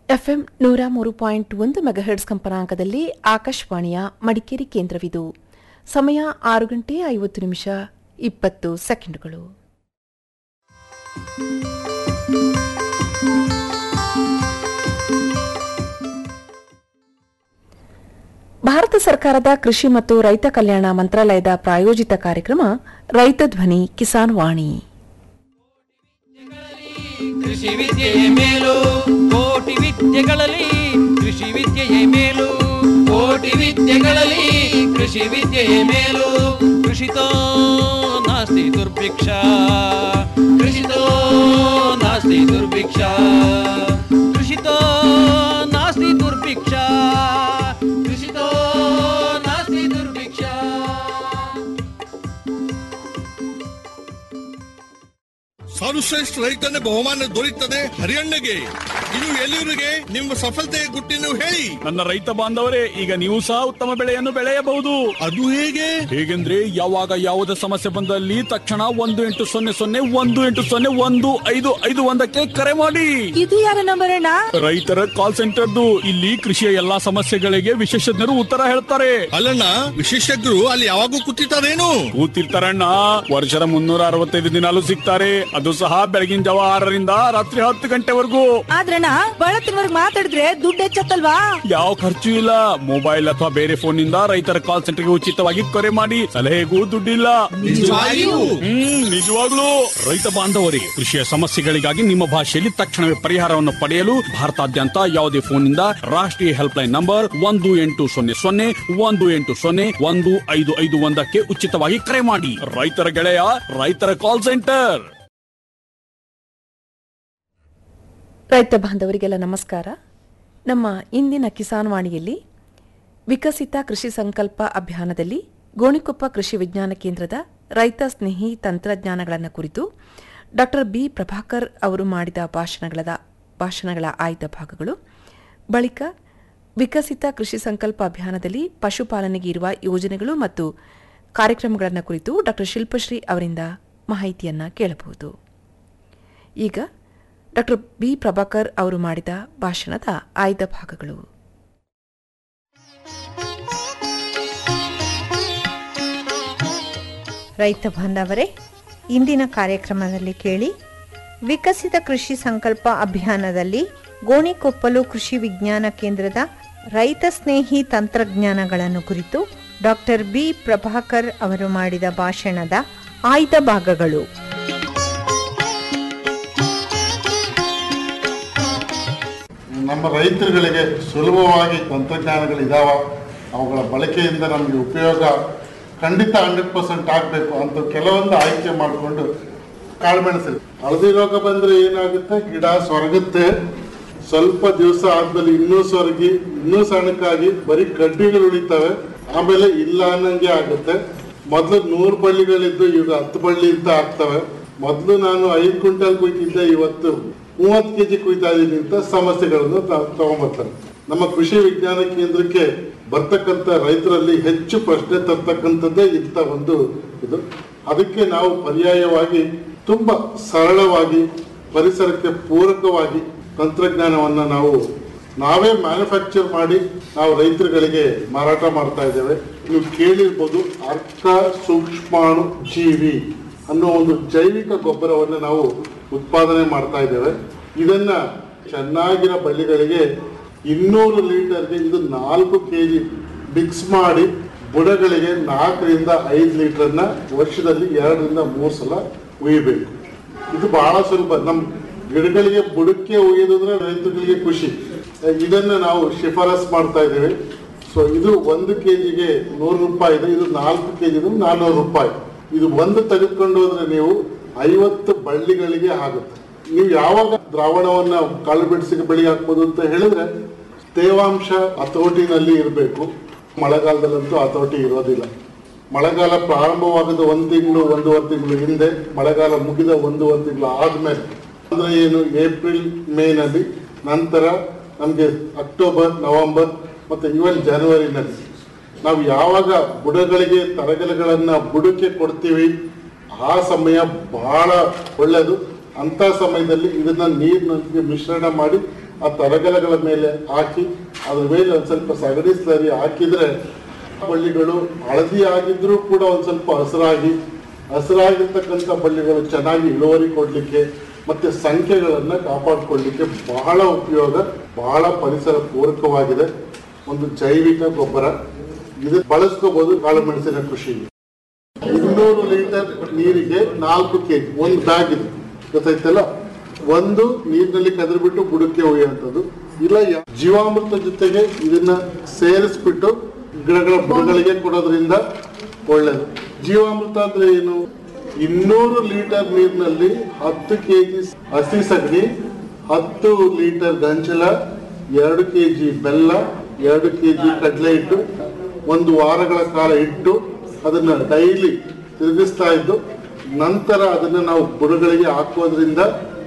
FM ನೂರ ಮೂರು point ಒಂದು ಮೆಗಾಹೆರ್ಟ್ಸ್ ಕಂಪನಾಂಕದಲ್ಲಿ ಆಕಾಶವಾಣಿಯ ಮಡಿಕೇರಿ ಕೇಂದ್ರವಿದು ಸಮಯ ಆರು ಗಂಟೆ ಐವತ್ತು ನಿಮಿಷ ಇಪ್ಪತ್ತು ಸೆಕೆಂಡ್ಗಳು ಭಾರತ ಸರ್ಕಾರದ ಕೃಷಿ ಮತ್ತು ರೈತ ಕಲ್ಯಾಣ ಮಂತ್ರಾಲಯದ ಪ್ರಾಯೋಜಿತ ಕಾರ್ಯಕ್ರಮ ರೈತ ಧ್ವನಿ ಕಿಸಾನ್ ವಾಣಿ ಕೃಷಿ ವಿದ್ಯೆಯೇ ಮೇಲು ಕೋಟಿ ವಿದ್ಯೆಗಳಲ್ಲಿ ಕೃಷಿ ವಿದ್ಯೆಯೇ ಮೇಲು ಕೋಟಿ ವಿದ್ಯೆಗಳಲ್ಲಿ ಕೃಷಿ ವಿದ್ಯೆಯೇ ಮೇಲು ಕೃಷಿತೋ ನಾಸ್ತಿ ದುರ್ಭಿಕ್ಷ ಕೃಷಿತೋ ನಾಸ್ತಿ ದುರ್ಭಿಕ್ಷ ಕೃಷಿತೋ ನಾಸ್ತಿ ದುರ್ಭಿಕ್ಷ ಕೃಷಿತೋ ನಾಸ್ತಿ ದುರ್ಭಿಕ್ಷ ಸರ್ವಶ್ರೇಷ್ಠ ರೈತನ ಬಹುಮಾನ ದೊರೆಯುತ್ತದೆ ಹರಿಯಣ್ಣಗೆ ಇದು ಎಲ್ಲಿವರಿಗೆ ನಿಮ್ಮ ಸಫಲತೆಯ ಗುಟ್ಟಿನ ಹೇಳಿ ನನ್ನ ರೈತ ಬಾಂಧವರೇ ಈಗ ನೀವು ಸಹ ಉತ್ತಮ ಬೆಳೆಯನ್ನು ಬೆಳೆಯಬಹುದು ಅದು ಹೇಗೆ ಹೇಗೆಂದ್ರೆ ಯಾವಾಗ ಯಾವುದೇ ಸಮಸ್ಯೆ ಬಂದಲ್ಲಿ ತಕ್ಷಣ ಒಂದು ಎಂಟು ಸೊನ್ನೆ ಸೊನ್ನೆ ಒಂದು ಎಂಟು ಸೊನ್ನೆ ಒಂದು ಐದು ಐದು ಒಂದಕ್ಕೆ ಕರೆ ಮಾಡಿ ಇದು ಯಾರ ನಂಬರ್ ಅಣ್ಣ ರೈತರ ಕಾಲ್ ಸೆಂಟರ್ದು ಇಲ್ಲಿ ಕೃಷಿಯ ಎಲ್ಲಾ ಸಮಸ್ಯೆಗಳಿಗೆ ವಿಶೇಷಜ್ಞರು ಉತ್ತರ ಹೇಳ್ತಾರೆ ಅಲ್ಲಣ್ಣ ವಿಶೇಷಜ್ಞರು ಅಲ್ಲಿ ಯಾವಾಗೂ ಕೂತಿರ್ತಾರೇನು ಕೂತಿರ್ತಾರಣ್ಣ ವರ್ಷದ ಮುನ್ನೂರ ಅರವತ್ತೈದು ದಿನಾಲು ಸಿಗ್ತಾರೆ ಅದು ಸಹ ಬೆಳಗಿನ ಜಾವ ಆರರಿಂದ ರಾತ್ರಿ ಹತ್ತು ಗಂಟೆವರೆಗೂ ಆದ್ರಣ್ಣ ಬಳತ್ತಿನವರ್ಗ್ ಮಾತಾಡಿದ್ರೆ ದುಡ್ಡು ಹೆಚ್ಚತ್ತಲ್ವಾ ಯಾವ ಖರ್ಚು ಇಲ್ಲ ಮೊಬೈಲ್ ಅಥವಾ ಬೇರೆ ಫೋನ್ ನಿಂದ ರೈತರ ಕಾಲ್ ಸೆಂಟರ್ಗೆ ಉಚಿತವಾಗಿ ಕರೆ ಮಾಡಿ ಸಲಹೆಗೂ ದುಡ್ಡಿಲ್ಲ ನಿಜವಾಗಿಯೂ? ಹ್ಮ್ ನಿಜವಾಗ್ಲೂ ರೈತ ಬಾಂಧವರಿಗೆ ಕೃಷಿಯ ಸಮಸ್ಯೆಗಳಿಗಾಗಿ ನಿಮ್ಮ ಭಾಷೆಯಲ್ಲಿ ತಕ್ಷಣವೇ ಪರಿಹಾರವನ್ನು ಪಡೆಯಲು ಭಾರತಾದ್ಯಂತ ಯಾವುದೇ ಫೋನ್ ನಿಂದ ರಾಷ್ಟ್ರೀಯ ಹೆಲ್ಪ್ ಲೈನ್ ನಂಬರ್ ಒಂದು ಎಂಟು ಸೊನ್ನೆ ಸೊನ್ನೆ ಒಂದು ಎಂಟು ಸೊನ್ನೆ ಒಂದು ಐದು ಐದು ಒಂದಕ್ಕೆ ಉಚಿತವಾಗಿ ಕರೆ ಮಾಡಿ ರೈತರ ಗೆಳೆಯ ರೈತರ ಕಾಲ್ ಸೆಂಟರ್ ರೈತ ಬಾಂಧವರಿಗೆಲ್ಲ ನಮಸ್ಕಾರ ನಮ್ಮ ಇಂದಿನ ಕಿಸಾನ್ ವಾಣಿಯಲ್ಲಿ ವಿಕಸಿತ ಕೃಷಿ ಸಂಕಲ್ಪ ಅಭಿಯಾನದಲ್ಲಿ ಗೋಣಿಕೊಪ್ಪ ಕೃಷಿ ವಿಜ್ಞಾನ ಕೇಂದ್ರದ ರೈತ ಸ್ನೇಹಿ ತಂತ್ರಜ್ಞಾನಗಳನ್ನು ಕುರಿತು ಡಾ ಬಿ ಪ್ರಭಾಕರ್ ಅವರು ಮಾಡಿದ ಭಾಷಣಗಳ ಭಾಷಣಗಳ ಆಯ್ದ ಭಾಗಗಳು ಬಳಿಕ ವಿಕಸಿತ ಕೃಷಿ ಸಂಕಲ್ಪ ಅಭಿಯಾನದಲ್ಲಿ ಪಶುಪಾಲನೆಗೆ ಇರುವ ಯೋಜನೆಗಳು ಮತ್ತು ಕಾರ್ಯಕ್ರಮಗಳನ್ನು ಕುರಿತು ಡಾ ಶಿಲ್ಪಶ್ರೀ ಅವರಿಂದ ಮಾಹಿತಿಯನ್ನ ಕೇಳಬಹುದು ಈಗ ಡಾ ಬಿ ಪ್ರಭಾಕರ್ ಅವರು ಮಾಡಿದ ಭಾಷಣದ ಆಯ್ದ ಭಾಗಗಳು ರೈತ ಬಾಂಧವರೇ ಇಂದಿನ ಕಾರ್ಯಕ್ರಮದಲ್ಲಿ ಕೇಳಿ ವಿಕಸಿತ ಕೃಷಿ ಸಂಕಲ್ಪ ಅಭಿಯಾನದಲ್ಲಿ ಗೋಣಿಕೊಪ್ಪಲು ಕೃಷಿ ವಿಜ್ಞಾನ ಕೇಂದ್ರದ ರೈತ ಸ್ನೇಹಿ ತಂತ್ರಜ್ಞಾನಗಳನ್ನು ಕುರಿತು ಡಾಕ್ಟರ್ ಬಿ ಪ್ರಭಾಕರ್ ಅವರು ಮಾಡಿದ ಭಾಷಣದ ಆಯ್ದ ಭಾಗಗಳು ನಮ್ಮ ರೈತರುಗಳಿಗೆ ಸುಲಭವಾಗಿ ತಂತ್ರಜ್ಞಾನಗಳಿದಾವ ಅವುಗಳ ಬಳಕೆಯಿಂದ ನಮಗೆ ಉಪಯೋಗ ಖಂಡಿತ ಹಂಡ್ರೆಡ್ ಪರ್ಸೆಂಟ್ ಆಗಬೇಕು ಅಂತ ಕೆಲವೊಂದು ಆಯ್ಕೆ ಮಾಡಿಕೊಂಡು ಕಾಳುಮೆಣಸು ಹಳದಿ ರೋಗ ಬಂದರೆ ಏನಾಗುತ್ತೆ ಗಿಡ ಸೊರಗುತ್ತೆ ಸ್ವಲ್ಪ ದಿವಸ ಆದ್ಮೇಲೆ ಇನ್ನೂ ಸೊರಗಿ ಇನ್ನೂ ಸಣ್ಣಕ್ಕಾಗಿ ಬರೀ ಕಡ್ಡಿಗಳು ಉಳಿತವೆ ಆಮೇಲೆ ಇಲ್ಲ ಅನ್ನಂಗೆ ಆಗುತ್ತೆ ಮೊದಲು ನೂರು ಬಳ್ಳಿಗಳಿದ್ದು ಈಗ ಹತ್ತು ಬಳ್ಳಿ ಅಂತ ಆಗ್ತವೆ ಮೊದಲು ನಾನು ಐದು ಕ್ವಿಂಟಲ್ ಕುಯ್ತಿದ್ದೆ ಇವತ್ತು ಮೂವತ್ತು ಕೆ ಜಿ ಕುಯ್ತಾ ಇದ್ದೀನಿ ಅಂತ ಸಮಸ್ಯೆಗಳನ್ನು ತ- ತಗೊಂಬರ್ತಾರೆ ನಮ್ಮ ಕೃಷಿ ವಿಜ್ಞಾನ ಕೇಂದ್ರಕ್ಕೆ ಬರ್ತಕ್ಕಂಥ ರೈತರಲ್ಲಿ ಹೆಚ್ಚು ಪ್ರಶ್ನೆ ತರ್ತಕ್ಕಂಥದ್ದೇ ಇಂಥ ಒಂದು ಇದು ಅದಕ್ಕೆ ನಾವು ಪರ್ಯಾಯವಾಗಿ ತುಂಬಾ ಸರಳವಾಗಿ ಪರಿಸರಕ್ಕೆ ಪೂರಕವಾಗಿ ತಂತ್ರಜ್ಞಾನವನ್ನು ನಾವು ನಾವೇ ಮ್ಯಾನುಫ್ಯಾಕ್ಚರ್ ಮಾಡಿ ನಾವು ರೈತರುಗಳಿಗೆ ಮಾರಾಟ ಮಾಡ್ತಾ ಇದ್ದೇವೆ ನೀವು ಕೇಳಿರ್ಬೋದು ಅರ್ಕ ಸೂಕ್ಷ್ಮಾಣು ಜೀವಿ ಅನ್ನೋ ಒಂದು ಜೈವಿಕ ಗೊಬ್ಬರವನ್ನು ನಾವು ಉತ್ಪಾದನೆ ಮಾಡ್ತಾ ಇದ್ದೇವೆ ಇದನ್ನ ಚೆನ್ನಾಗಿರೋ ಬಳ್ಳಿಗಳಿಗೆ ಇನ್ನೂರು ಲೀಟರ್ಗೆ ಇದು ನಾಲ್ಕು ಕೆ ಜಿ ಮಿಕ್ಸ್ ಮಾಡಿ ಬುಡಗಳಿಗೆ ನಾಲ್ಕರಿಂದ ಐದು ಲೀಟರ್ನ ವರ್ಷದಲ್ಲಿ ಎರಡರಿಂದ ಮೂರು ಸಲ ಉಯ್ಯಬೇಕು ಇದು ಬಹಳ ಸುಲಭ ನಮ್ಮ ಗಿಡಗಳಿಗೆ ಬುಡಕ್ಕೆ ಒಯ್ಯೋದಂದ್ರೆ ರೈತರಿಗೆ ಖುಷಿ ಇದನ್ನ ನಾವು ಶಿಫಾರಸ್ ಮಾಡ್ತಾ ಇದ್ದೇವೆ ಸೊ ಇದು ಒಂದು ಕೆ ಜಿಗೆ ನೂರು ರೂಪಾಯಿ ಇದೆ ಇದು ನಾಲ್ಕು ಕೆ ಜಿ ನಾನ್ನೂರು ರೂಪಾಯಿ ಇದು ಒಂದು ತೆಗೆದುಕೊಂಡು ಹೋದ್ರೆ ನೀವು ಐವತ್ತು ಬಳ್ಳಿಗಳಿಗೆ ಆಗುತ್ತೆ ನೀವು ಯಾವಾಗ ದ್ರಾವಣವನ್ನ ಕಾಳು ಬಿಡಿಸಿಗೆ ಬೆಳಿ ಹಾಕ್ಬೋದು ಅಂತ ಹೇಳಿದ್ರೆ ತೇವಾಂಶ ಹತೋಟಿನಲ್ಲಿ ಇರಬೇಕು ಮಳೆಗಾಲದಲ್ಲಂತೂ ಹತೋಟಿ ಇರೋದಿಲ್ಲ ಮಳೆಗಾಲ ಪ್ರಾರಂಭವಾಗದ ಒಂದು ತಿಂಗಳು ಒಂದೂವರೆ ತಿಂಗಳು ಹಿಂದೆ ಮಳೆಗಾಲ ಮುಗಿದ ಒಂದೂವರೆ ತಿಂಗಳು ಆದ್ಮೇಲೆ ಅಂದ್ರೆ ಏನು ಏಪ್ರಿಲ್ ಮೇನಲ್ಲಿ ನಂತರ ನಮಗೆ ಅಕ್ಟೋಬರ್ ನವೆಂಬರ್ ಮತ್ತೆ ಇವನ್ ಜನವರಿನಲ್ಲಿ ನಾವು ಯಾವಾಗ ಬುಡಗಳಿಗೆ ತರಗಲೆಗಳನ್ನ ಬುಡಕ್ಕೆ ಕೊಡ್ತೀವಿ ಆ ಸಮಯ ಬಹಳ ಒಳ್ಳೆಯದು ಅಂತ ಸಮಯದಲ್ಲಿ ಇದನ್ನ ನೀರಿನೊಂದಿಗೆ ಮಿಶ್ರಣ ಮಾಡಿ ಆ ತರಗಲೆಗಳ ಮೇಲೆ ಹಾಕಿ ಅದ್ರ ಮೇಲೆ ಒಂದು ಸ್ವಲ್ಪ ಸಗಣಿ ಸ್ಲರಿ ಹಾಕಿದ್ರೆ ಬಳ್ಳಿಗಳು ಹಳದಿ ಆಗಿದ್ರೂ ಕೂಡ ಒಂದು ಸ್ವಲ್ಪ ಹಸಿರಾಗಿ ಹಸಿರಾಗಿರ್ತಕ್ಕಂಥ ಬಳ್ಳಿಗಳು ಚೆನ್ನಾಗಿ ಇಳುವರಿ ಕೊಡಲಿಕ್ಕೆ ಮತ್ತೆ ಸಂಖ್ಯೆಗಳನ್ನು ಕಾಪಾಡಿಕೊಳ್ಳಿಕ್ಕೆ ಬಹಳ ಉಪಯೋಗ ಬಹಳ ಪರಿಸರ ಪೂರಕವಾಗಿದೆ ಒಂದು ಜೈವಿಕ ಗೊಬ್ಬರ ಇದು ಬಳಸ್ಕೋಬಹುದು ಕಾಳುಮೆಣಸಿನ ಕೃಷಿಗೆ ಇನ್ನೂರು ಲೀಟರ್ ನೀರಿಗೆ ನಾಲ್ಕು ಕೆಜಿ ಒಂದು ಬ್ಯಾಗ್ ಇದೆ ಗೊತ್ತಾಯ್ತಲ್ಲ ಒಂದು ನೀರಿನಲ್ಲಿ ಕದರ್ಬಿಟ್ಟು ಬುಡಕ್ಕೆ ಒಯ್ಯುವಂಥದ್ದು ಇಲ್ಲ ಯಾ- ಜೀವಾಮೃತ ಜೊತೆಗೆ ಇದನ್ನ ಸೇರಿಸ್ಬಿಟ್ಟು ಗಿಡಗಳ ಬುಡಗಳಿಗೆ ಕೊಡೋದ್ರಿಂದ ಒಳ್ಳೇದು ಜೀವಾಮೃತ ಅಂದ್ರೆ ಏನು ಇನ್ನೂರು ಲೀಟರ್ ನೀರಿನಲ್ಲಿ ಹತ್ತು ಕೆಜಿ ಹಸಿ ಸಗಣಿ ಹತ್ತು ಲೀಟರ್ ಗಂಜಲ ಎರಡು ಕೆಜಿ ಬೆಲ್ಲ ಎರಡು ಕೆಜಿ ಕಡಲೆ ಹಿಟ್ಟು ಒಂದು ವಾರಗಳ ಕಾಲ ಇಟ್ಟು ಅದನ್ನ ಡೈಲಿ ತಿರುಗಿಸ್ತಾ ಇದ್ದು ನಂತರ ಅದನ್ನ ನಾವು ಬುಡಗಳಿಗೆ ಹಾಕೋದ್ರಿಂದ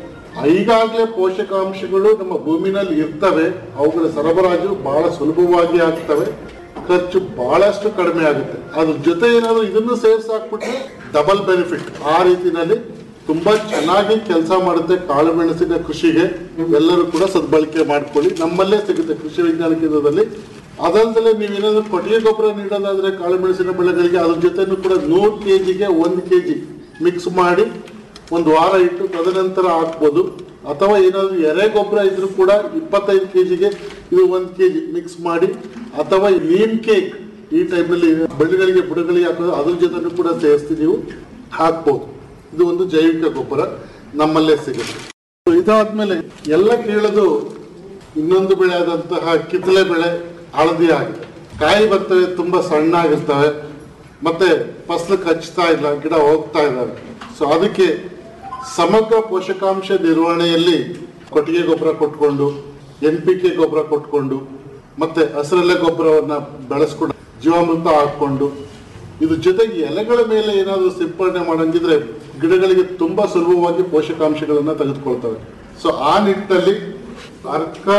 ಈಗಾಗಲೇ ಪೋಷಕಾಂಶಗಳು ನಮ್ಮ ಭೂಮಿನಲ್ಲಿ ಇರ್ತವೆ ಅವುಗಳ ಸರಬರಾಜು ಬಹಳ ಸುಲಭವಾಗಿ ಆಗ್ತವೆ ಖರ್ಚು ಬಹಳಷ್ಟು ಕಡಿಮೆ ಆಗುತ್ತೆ ಅದ್ರ ಜೊತೆ ಏನಾದ್ರು ಇದನ್ನು ಸೇರ್ಸಿ ಹಾಕ್ಬಿಟ್ರೆ ಡಬಲ್ ಬೆನಿಫಿಟ್ ಆ ರೀತಿನಲ್ಲಿ ತುಂಬಾ ಚೆನ್ನಾಗಿ ಕೆಲಸ ಮಾಡುತ್ತೆ ಕಾಳು ಮೆಣಸಿನ ಕೃಷಿಗೆ ಎಲ್ಲರೂ ಕೂಡ ಸದ್ಬಳಕೆ ಮಾಡ್ಕೊಳ್ಳಿ ನಮ್ಮಲ್ಲೇ ಸಿಗುತ್ತೆ ಕೃಷಿ ವಿಜ್ಞಾನ ಕೇಂದ್ರದಲ್ಲಿ ಅದಲ್ಲದೆ ನೀವೇನಾದ್ರೂ ಕೊಟ್ಟಿಗೆ ಗೊಬ್ಬರ ನೀಡೋದಾದ್ರೆ ಕಾಳು ಮೆಣಸಿನ ಬೆಳೆಗಳಿಗೆ ಅದ್ರ ಜೊತೆನೂ ಕೂಡ ನೂರು ಕೆ ಜಿಗೆ ಒಂದು ಕೆ ಜಿ ಮಿಕ್ಸ್ ಮಾಡಿ ಒಂದು ವಾರ ಇಟ್ಟು ತದನಂತರ ಹಾಕ್ಬೋದು ಅಥವಾ ಏನಾದ್ರು ಎರೆ ಗೊಬ್ಬರ ಇದ್ರೂ ಕೂಡ ಇಪ್ಪತ್ತೈದು ಕೆ ಜಿಗೆ ಇದು ಒಂದು ಕೆ ಜಿ ಮಿಕ್ಸ್ ಮಾಡಿ ಅಥವಾ ಈ ನೀಮ್ ಕೇಕ್ ಈ ಟೈಮಲ್ಲಿ ಬೆಳೆಗಳಿಗೆ ಬುಡಗಳಿಗೆ ಹಾಕೋದು ಅದ್ರ ಜೊತೆನೂ ಕೂಡ ಸೇರಿಸಿ ನೀವು ಹಾಕ್ಬೋದು ಇದು ಒಂದು ಜೈವಿಕ ಗೊಬ್ಬರ ನಮ್ಮಲ್ಲೇ ಸಿಗುತ್ತೆ ಇದಾದ್ಮೇಲೆ ಎಲ್ಲ ಕೇಳೋದು ಇನ್ನೊಂದು ಬೆಳೆ ಆದಂತಹ ಕಿತ್ತಳೆ ಬೆಳೆ ಹಳದಿ ಆಗಿದೆ ಕಾಯಿ ಬರ್ತವೆ ತುಂಬಾ ಸಣ್ಣ ಆಗಿರ್ತವೆ ಮತ್ತೆ ಫಸಲು ಹಚ್ತಾ ಇಲ್ಲ ಗಿಡ ಹೋಗ್ತಾ ಇದ್ದಾವೆ ಸೊ ಅದಕ್ಕೆ ಸಮಗ್ರ ಪೋಷಕಾಂಶ ನಿರ್ವಹಣೆಯಲ್ಲಿ ಕೊಟ್ಟಿಗೆ ಗೊಬ್ಬರ ಕೊಟ್ಕೊಂಡು ಎನ್ ಪಿ ಕೆ ಗೊಬ್ಬರ ಕೊಟ್ಕೊಂಡು ಮತ್ತೆ ಹಸಿರೆಲೆ ಗೊಬ್ಬರವನ್ನ ಬೆಳೆಸ್ಕೊಂಡು ಜೀವಾಮೃತ ಹಾಕೊಂಡು ಇದ್ರ ಜೊತೆಗೆ ಎಲೆಗಳ ಮೇಲೆ ಏನಾದರೂ ಸಿಂಪಡಣೆ ಮಾಡಂಗಿದ್ರೆ ಗಿಡಗಳಿಗೆ ತುಂಬಾ ಸುಲಭವಾಗಿ ಪೋಷಕಾಂಶಗಳನ್ನ ತೆಗೆದುಕೊಳ್ತವೆ ಸೊ ಆ ನಿಟ್ಟಿನಲ್ಲಿ ಅರ್ಕ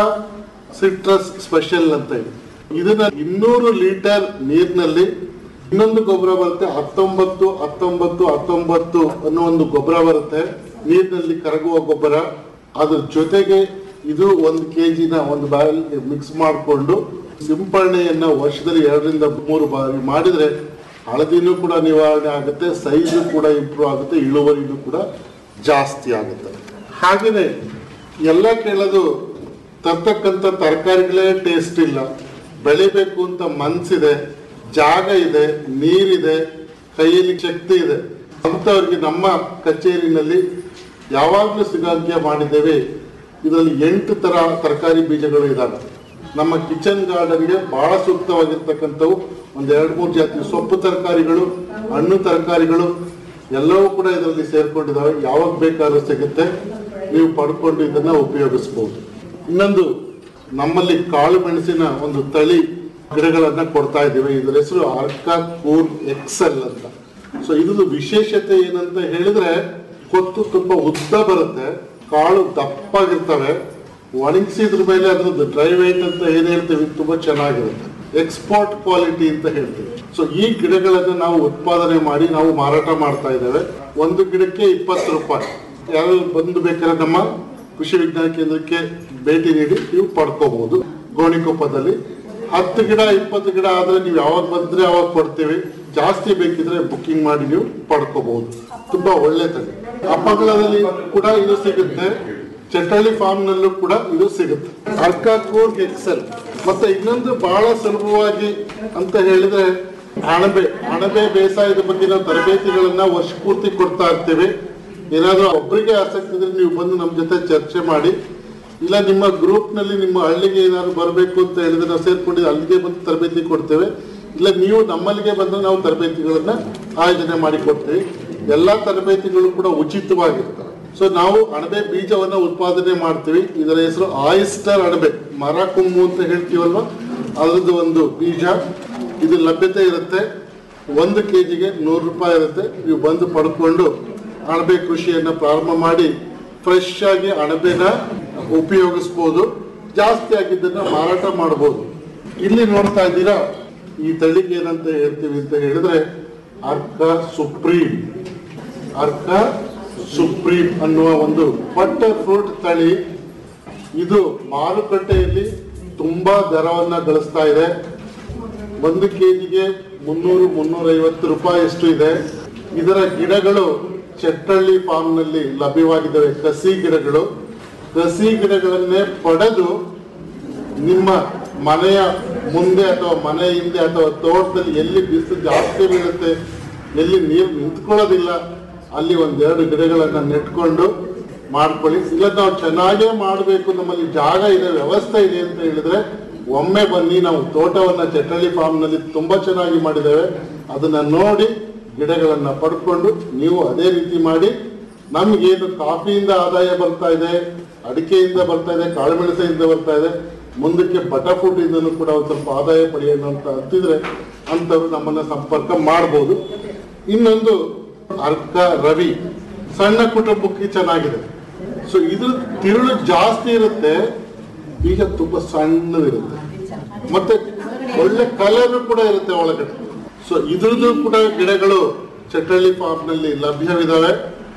ಸಿಟ್ರಸ್ ಸ್ಪೆಷಲ್ ಅಂತ ಇದೆ ಇದನ್ನ ಇನ್ನೂರು ಲೀಟರ್ ನೀರಿನಲ್ಲಿ ಇನ್ನೊಂದು ಗೊಬ್ಬರ ಬರುತ್ತೆ ಹತ್ತೊಂಬತ್ತು ಹತ್ತೊಂಬತ್ತು ಹತ್ತೊಂಬತ್ತು ಅನ್ನೋ ಒಂದು ಗೊಬ್ಬರ ಬರುತ್ತೆ ನೀರಿನಲ್ಲಿ ಕರಗುವ ಗೊಬ್ಬರ ಅದ್ರ ಜೊತೆಗೆ ಇದು ಒಂದು ಕೆಜಿನ ಒಂದು ಬ್ಯಾಲ್ ಮಿಕ್ಸ್ ಮಾಡಿಕೊಂಡು ಸಿಂಪರಣೆಯನ್ನ ವರ್ಷದಲ್ಲಿ ಎರಡರಿಂದ ಮೂರು ಬಾರಿ ಮಾಡಿದ್ರೆ ಹಳದಿನೂ ಕೂಡ ನಿವಾರಣೆ ಆಗುತ್ತೆ ಸೈಜು ಕೂಡ ಇಂಪ್ರೂವ್ ಆಗುತ್ತೆ ಇಳುವರಿನೂ ಕೂಡ ಜಾಸ್ತಿ ಆಗುತ್ತೆ ಹಾಗೆಯೇ ಎಲ್ಲ ಕೇಳೋದು ತರ್ತಕ್ಕಂಥ ತರಕಾರಿಗಳೇ ಟೇಸ್ಟ್ ಇಲ್ಲ ಬೆಳಿಬೇಕು ಅಂತ ಮನ್ಸಿದೆ ಜಾಗ ಇದೆ ನೀರಿದೆ ಕೈಯಲ್ಲಿ ಶಕ್ತಿ ಇದೆ ಅಂಥವ್ರಿಗೆ ನಮ್ಮ ಕಚೇರಿನಲ್ಲಿ ಯಾವಾಗಲೂ ಸಿಗಾಗ್ಯ ಮಾಡಿದ್ದೇವೆ ಇದರಲ್ಲಿ ಎಂಟು ತರ ತರಕಾರಿ ಬೀಜಗಳು ಇದ್ದಾವೆ ನಮ್ಮ ಕಿಚನ್ ಗಾರ್ಡನ್ಗೆ ಬಹಳ ಸೂಕ್ತವಾಗಿರ್ತಕ್ಕಂಥವು ಒಂದು ಎರಡು ಮೂರು ಜಾತಿ ಸೊಪ್ಪು ತರಕಾರಿಗಳು ಹಣ್ಣು ತರಕಾರಿಗಳು ಎಲ್ಲವೂ ಕೂಡ ಇದರಲ್ಲಿ ಸೇರ್ಕೊಂಡಿದ್ದಾವೆ ಯಾವಾಗ ಬೇಕಾದ್ರೂ ಸಿಗುತ್ತೆ ನೀವು ಪಡ್ಕೊಂಡು ಇದನ್ನ ಉಪಯೋಗಿಸ್ಬೋದು ಇನ್ನೊಂದು ನಮ್ಮಲ್ಲಿ ಕಾಳು ಮೆಣಸಿನ ಒಂದು ತಳಿ ಗಿಡಗಳನ್ನ ಕೊಡ್ತಾ ಇದ್ದೀವಿ ಇದರ ಹೆಸರು ಆರ್ಕಾ ಕೂರ್ ಎಕ್ಸೆಲ್ ಅಂತ ಸೊ ಇದ್ರದ್ದು ವಿಶೇಷತೆ ಏನಂತ ಹೇಳಿದ್ರೆ ಕೊತ್ತು ತುಂಬಾ ಉದ್ದ ಬರುತ್ತೆ ಕಾಳು ದಪ್ಪಾಗಿರ್ತವೆ ಒಣಗಿಸಿದ್ರ ಮೇಲೆ ಅದ್ರದ್ದು ಡ್ರೈ ವೇಟ್ ಅಂತ ಏನ್ ಹೇಳ್ತೀವಿ ತುಂಬಾ ಚೆನ್ನಾಗಿರುತ್ತೆ ಎಕ್ಸ್ಪೋರ್ಟ್ ಕ್ವಾಲಿಟಿ ಅಂತ ಹೇಳ್ತೀವಿ ಸೊ ಈ ಗಿಡಗಳನ್ನ ನಾವು ಉತ್ಪಾದನೆ ಮಾಡಿ ನಾವು ಮಾರಾಟ ಮಾಡ್ತಾ ಇದ್ದೇವೆ ಒಂದು ಗಿಡಕ್ಕೆ ಇಪ್ಪತ್ತು ರೂಪಾಯಿ ಯಾರು ಬಂದು ಬೇಕಾದ್ರೆ ನಮ್ಮ ಕೃಷಿ ವಿಜ್ಞಾನ ಕೇಂದ್ರಕ್ಕೆ ಭೇಟಿ ನೀಡಿ ನೀವು ಪಡ್ಕೋಬಹುದು ಗೋಣಿಕೊಪ್ಪದಲ್ಲಿ ಹತ್ತು ಗಿಡ ಇಪ್ಪತ್ತು ಗಿಡ ಆದ್ರೆ ನೀವು ಯಾವಾಗ ಬಂದ್ರೆ ಅವಾಗ ಕೊಡ್ತೀವಿ ಜಾಸ್ತಿ ಬೇಕಿದ್ರೆ ಬುಕ್ಕಿಂಗ್ ಮಾಡಿ ನೀವು ಪಡ್ಕೋಬಹುದು ತುಂಬಾ ಒಳ್ಳೆ ತಳಿ ಹಬ್ಬಗಳಲ್ಲಿ ಕೂಡ ಇದು ಸಿಗುತ್ತೆ ಚಟ್ಟಳ್ಳಿ ಫಾರ್ಮ್ ನಲ್ಲೂ ಕೂಡ ಇದು ಸಿಗುತ್ತೆ ಅರ್ಕಾಕೂರ್ ಎಕ್ಸೆಲ್ ಮತ್ತೆ ಇನ್ನೊಂದು ಬಹಳ ಸುಲಭವಾಗಿ ಅಂತ ಹೇಳಿದ್ರೆ ಅಣಬೆ ಅಣಬೆ ಬೇಸಾಯದ ಬಗ್ಗೆ ನಾವು ತರಬೇತಿಗಳನ್ನ ವರ್ಷ ಪೂರ್ತಿ ಕೊಡ್ತಾ ಇರ್ತೀವಿ ಏನಾದ್ರೂ ಒಬ್ಬರಿಗೆ ಆಸಕ್ತಿ ಇದ್ರೆ ನೀವು ಬಂದು ನಮ್ಮ ಜೊತೆ ಚರ್ಚೆ ಮಾಡಿ ಇಲ್ಲ ನಿಮ್ಮ ಗ್ರೂಪ್ ನಲ್ಲಿ ನಿಮ್ಮ ಹಳ್ಳಿಗೆ ಏನಾದ್ರು ಬರಬೇಕು ಅಂತ ಹೇಳಿದ್ರೆ ನಾವು ಸೇರ್ಕೊಂಡಿದ್ದು ಅಲ್ಲಿಗೆ ಬಂದು ತರಬೇತಿ ಕೊಡ್ತೇವೆ ಇಲ್ಲ ನೀವು ನಮ್ಮಲ್ಲಿಗೆ ಬಂದ್ರೆ ನಾವು ತರಬೇತಿಗಳನ್ನ ಆಯೋಜನೆ ಮಾಡಿ ಕೊಡ್ತೀವಿ ಎಲ್ಲಾ ತರಬೇತಿಗಳು ಕೂಡ ಉಚಿತವಾಗಿರ್ತವೆ ಸೊ ನಾವು ಅಣಬೆ ಬೀಜವನ್ನ ಉತ್ಪಾದನೆ ಮಾಡ್ತೀವಿ ಇದರ ಹೆಸರು ಆಯಿಸ್ಟರ್ ಅಣಬೆ ಮರ ಕುಮ್ಮು ಅಂತ ಹೇಳ್ತೀವಲ್ವಾ ಅದ್ರದ್ದು ಒಂದು ಬೀಜ ಇದು ಲಭ್ಯತೆ ಇರುತ್ತೆ ಒಂದು ಕೆ ಜಿಗೆ ನೂರು ರೂಪಾಯಿ ಇರುತ್ತೆ ನೀವು ಬಂದು ಪಡ್ಕೊಂಡು ಅಣಬೆ ಕೃಷಿಯನ್ನ ಪ್ರಾರಂಭ ಮಾಡಿ ಫ್ರೆಶ್ ಆಗಿ ಅಣಬೆನ ಉಪಯೋಗಿಸ್ಬೋದು ಜಾಸ್ತಿ ಆಗಿದ್ದನ್ನ ಮಾರಾಟ ಮಾಡಬಹುದು ಇಲ್ಲಿ ನೋಡ್ತಾ ಇದ್ದೀರಾ ಈ ತಳಿಗೆ ಏನಂತ ಹೇಳ್ತೀವಿ ಅಂತ ಹೇಳಿದ್ರೆ ಅರ್ಕ ಸುಪ್ರೀಂ ಅರ್ಕ ಸುಪ್ರೀಂ ಅನ್ನುವ ಒಂದು ಬಟರ್ ಫ್ರೂಟ್ ತಳಿ ಇದು ಮಾರುಕಟ್ಟೆಯಲ್ಲಿ ತುಂಬಾ ದರವನ್ನ ಗಳಿಸ್ತಾ ಇದೆ ಒಂದು ಕೆಜಿಗೆ ಮುನ್ನೂರು ಮುನ್ನೂರೈವತ್ತು ರೂಪಾಯಿ ಅಷ್ಟು ಇದೆ ಇದರ ಗಿಡಗಳು ಚಟ್ಟಳ್ಳಿ ಫಾರ್ಮ್ನಲ್ಲಿ ಲಭ್ಯವಾಗಿದ್ದಾವೆ ಕಸಿ ಗಿಡಗಳು ಕಸಿ ಗಿಡಗಳನ್ನೇ ಪಡೆದು ನಿಮ್ಮ ಮನೆಯ ಮುಂದೆ ಅಥವಾ ಮನೆ ಹಿಂದೆ ಅಥವಾ ತೋಟದಲ್ಲಿ ಎಲ್ಲಿ ಬಿಸಿಲು ಜಾಸ್ತಿ ಬೀಳುತ್ತೆ ಎಲ್ಲಿ ನೀರು ನಿಂತ್ಕೊಳ್ಳೋದಿಲ್ಲ ಅಲ್ಲಿ ಒಂದೆರಡು ಗಿಡಗಳನ್ನ ನೆಟ್ಕೊಂಡು ಮಾಡ್ಕೊಳ್ಳಿ ಇಲ್ಲ ನಾವು ಚೆನ್ನಾಗೇ ಮಾಡಬೇಕು ನಮ್ಮಲ್ಲಿ ಜಾಗ ಇದೆ ವ್ಯವಸ್ಥೆ ಇದೆ ಅಂತ ಹೇಳಿದ್ರೆ ಒಮ್ಮೆ ಬನ್ನಿ ನಾವು ತೋಟವನ್ನ ಚಟ್ಟಳ್ಳಿ ಫಾರ್ಮ್ನಲ್ಲಿ ತುಂಬಾ ಚೆನ್ನಾಗಿ ಮಾಡಿದ್ದೇವೆ ಅದನ್ನ ನೋಡಿ ಗಿಡಗಳನ್ನ ಪಡ್ಕೊಂಡು ನೀವು ಅದೇ ರೀತಿ ಮಾಡಿ ನಮ್ಗೇನು ಕಾಫಿಯಿಂದ ಆದಾಯ ಬರ್ತಾ ಇದೆ ಅಡಿಕೆಯಿಂದ ಬರ್ತಾ ಇದೆ ಕಾಳುಮೆಣಸೆಯಿಂದ ಬರ್ತಾ ಇದೆ ಮುಂದಕ್ಕೆ ಬಟರ್ಫ್ರೂಟ್ ಇಂದನೂ ಕೂಡ ಒಂದು ಸ್ವಲ್ಪ ಆದಾಯ ಪಡೆಯೋಣ ಅಂತ ಹತ್ತಿದ್ರೆ ಅಂಥವ್ರು ನಮ್ಮನ್ನ ಸಂಪರ್ಕ ಮಾಡ್ಬೋದು ಇನ್ನೊಂದು ಅರ್ಕ ರವಿ ಸಣ್ಣ ಕುಟುಂಬಕ್ಕೆ ಚೆನ್ನಾಗಿದೆ ಸೊ ಇದ್ರ ತಿರುಳು ಜಾಸ್ತಿ ಇರುತ್ತೆ ಈಗ ತುಂಬಾ ಸಣ್ಣದಿರುತ್ತೆ ಮತ್ತೆ ಒಳ್ಳೆ ಕಲರ್ ಕೂಡ ಇರುತ್ತೆ ಒಳಗಡೆ ಸೊ ಇದ್ರದ್ದು ಕೂಡ ಗಿಡಗಳು ಚಟ್ಟಳ್ಳಿ ಫಾರ್ಮ್ ನಲ್ಲಿ ಲಭ್ಯವಿದಾವೆ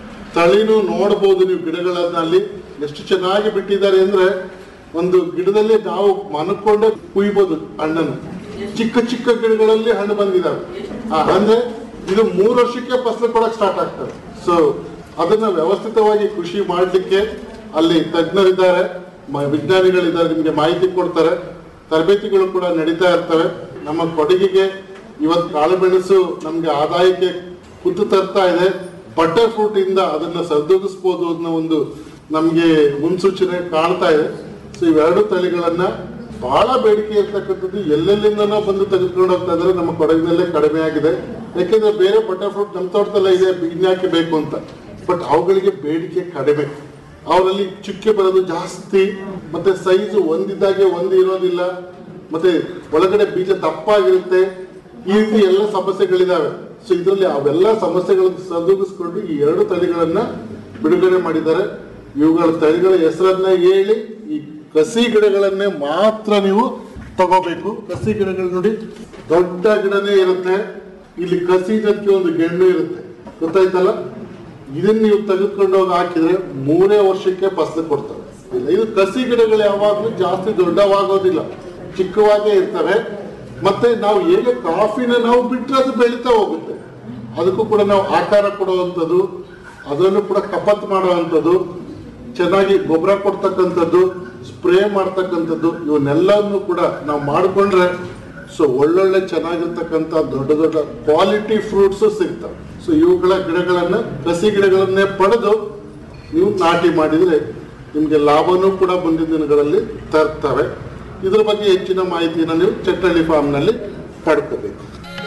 ತಳಿನೂ ನೋಡಬಹುದು ನೀವು ಗಿಡಗಳನ್ನ ಅಲ್ಲಿ ಎಷ್ಟು ಚೆನ್ನಾಗಿ ಬಿಟ್ಟಿದ್ದಾರೆ ಅಂದ್ರೆ ಒಂದು ಗಿಡದಲ್ಲಿ ನಾವು ಮನ್ಕೊಂಡೆ ಕುಯ್ಬೋದು ಹಣ್ಣನ್ನು ಚಿಕ್ಕ ಚಿಕ್ಕ ಗಿಡಗಳಲ್ಲಿ ಹಣ್ಣು ಬಂದಿದ್ದಾವೆ ಆ, ಅಂದ್ರೆ ಇದು ಮೂರು ವರ್ಷಕ್ಕೆ ಫಸಲು ಕೊಡಕ್ ಸ್ಟಾರ್ಟ್ ಆಗ್ತದೆ ಸೊ ಅದನ್ನ ವ್ಯವಸ್ಥಿತವಾಗಿ ಕೃಷಿ ಮಾಡಲಿಕ್ಕೆ ಅಲ್ಲಿ ತಜ್ಞರಿದ್ದಾರೆ ಮ- ವಿಜ್ಞಾನಿಗಳಿದ್ದಾರೆ ನಿಮಗೆ ಮಾಹಿತಿ ಕೊಡ್ತಾರೆ ತರಬೇತಿಗಳು ಕೂಡ ನಡೀತಾ ಇರ್ತವೆ ನಮ್ಮ ಕೊಡಗಿಗೆ ಇವತ್ತು ಕಾಳುಮೆಣಸು ನಮ್ಗೆ ಆದಾಯಕ್ಕೆ ಕುತ್ತು ತರ್ತಾ ಇದೆ ಬಟರ್ ಫ್ರೂಟ್ ಇಂದ ಅದನ್ನ ಸರಿದೂಗಿಸ್ಬೋದು ಅನ್ನೋ ಒಂದು ನಮ್ಗೆ ಮುನ್ಸೂಚನೆ ಕಾಣ್ತಾ ಇದೆ ಸೊ ಇವೆರಡು ತಳಿಗಳನ್ನ ಬಹಳ ಬೇಡಿಕೆ ಇರ್ತಕ್ಕಂಥದ್ದು ಎಲ್ಲೆಲ್ಲಿಂದನೋ ಬಂದು ತೆಗೆದುಕೊಂಡು ಹೋಗ್ತಾ ಇದ್ರೆ ನಮ್ಮ ಕೊಡಗಿನಲ್ಲೇ ಕಡಿಮೆ ಆಗಿದೆ ಯಾಕೆಂದ್ರೆ ಬೇರೆ ಬಟರ್ ಫ್ರೂಟ್ ನಮ್ಮ ತೋಟದಲ್ಲೇ ಇದೆ ಇನ್ಯಾಕೆ ಬೇಕು ಅಂತ ಬಟ್ ಅವುಗಳಿಗೆ ಬೇಡಿಕೆ ಕಡಿಮೆ ಅವರಲ್ಲಿ ಚುಕ್ಕೆ ಬರೋದು ಜಾಸ್ತಿ ಮತ್ತೆ ಸೈಜು ಒಂದಿದ್ದಾಗೆ ಒಂದು ಇರೋದಿಲ್ಲ ಮತ್ತೆ ಒಳಗಡೆ ಬೀಜ ದಪ್ಪಾಗಿರುತ್ತೆ ಈ ರೀತಿ ಎಲ್ಲ ಸಮಸ್ಯೆಗಳಿದಾವೆ ಸೊ ಇದರಲ್ಲಿ ಅವೆಲ್ಲ ಸಮಸ್ಯೆಗಳನ್ನು ಸರಿದೂಗಿಸ್ಕೊಂಡು ಈ ಎರಡು ತಳಿಗಳನ್ನ ಬಿಡುಗಡೆ ಮಾಡಿದ್ದಾರೆ ಇವುಗಳ ತಳಿಗಳ ಹೆಸರನ್ನ ಹೇಳಿ ಈ ಕಸಿ ಗಿಡಗಳನ್ನೇ ಮಾತ್ರ ನೀವು ತಗೋಬೇಕು ಕಸಿ ಗಿಡಗಳು ನೋಡಿ ದೊಡ್ಡ ಗಿಡನೇ ಇರುತ್ತೆ ಇಲ್ಲಿ ಕಸಿ ಜೊತೆಗೆ ಒಂದು ಗೆಣ್ಣು ಇರುತ್ತೆ ಗೊತ್ತಾಯ್ತಲ್ಲ ಇದನ್ನ ನೀವು ತೆಗೆದುಕೊಂಡು ಹೋಗಿ ಹಾಕಿದ್ರೆ ಮೂರೇ ವರ್ಷಕ್ಕೆ ಫಸಲು ಕೊಡ್ತವೆ ಇಲ್ಲ ಇದು ಕಸಿ ಗಿಡಗಳು ಯಾವಾಗಲೂ ಜಾಸ್ತಿ ದೊಡ್ಡವಾಗೋದಿಲ್ಲ ಚಿಕ್ಕವಾಗೇ ಇರ್ತವೆ ಮತ್ತೆ ನಾವು ಹೇಗೆ ಕಾಫಿನ ನಾವು ಬಿಟ್ಟರೆ ಅದು ಬೆಳೀತಾ ಹೋಗುತ್ತೆ ಅದಕ್ಕೂ ಕೂಡ ನಾವು ಆಕಾರ ಕೊಡುವಂಥದ್ದು ಅದನ್ನು ಕೂಡ ಕಪತ್ ಮಾಡುವಂಥದ್ದು ಚೆನ್ನಾಗಿ ಗೊಬ್ಬರ ಕೊಡ್ತಕ್ಕಂಥದ್ದು ಸ್ಪ್ರೇ ಮಾಡ್ತಕ್ಕಂಥದ್ದು ಇವನ್ನೆಲ್ಲವನ್ನು ಕೂಡ ನಾವು ಮಾಡಿಕೊಂಡ್ರೆ ಸೊ ಒಳ್ಳೊಳ್ಳೆ ಚೆನ್ನಾಗಿರ್ತಕ್ಕಂಥ ದೊಡ್ಡ ದೊಡ್ಡ ಕ್ವಾಲಿಟಿ ಫ್ರೂಟ್ಸ್ ಸಿಗ್ತವೆ ಸೊ ಇವುಗಳ ಗಿಡಗಳನ್ನ ಕಸಿ ಗಿಡಗಳನ್ನೇ ಪಡೆದು ನೀವು ನಾಟಿ ಮಾಡಿದ್ರೆ ನಿಮಗೆ ಲಾಭನೂ ಕೂಡ ಮುಂದಿನ ದಿನಗಳಲ್ಲಿ ತರ್ತವೆ ಇದ್ರ ಬಗ್ಗೆ ಹೆಚ್ಚಿನ ಮಾಹಿತಿಯನ್ನು ನೀವು ಚಟ್ಟಳ್ಳಿ ಫಾರ್ಮ್ನಲ್ಲಿ ಪಡ್ಕೋಬೇಕು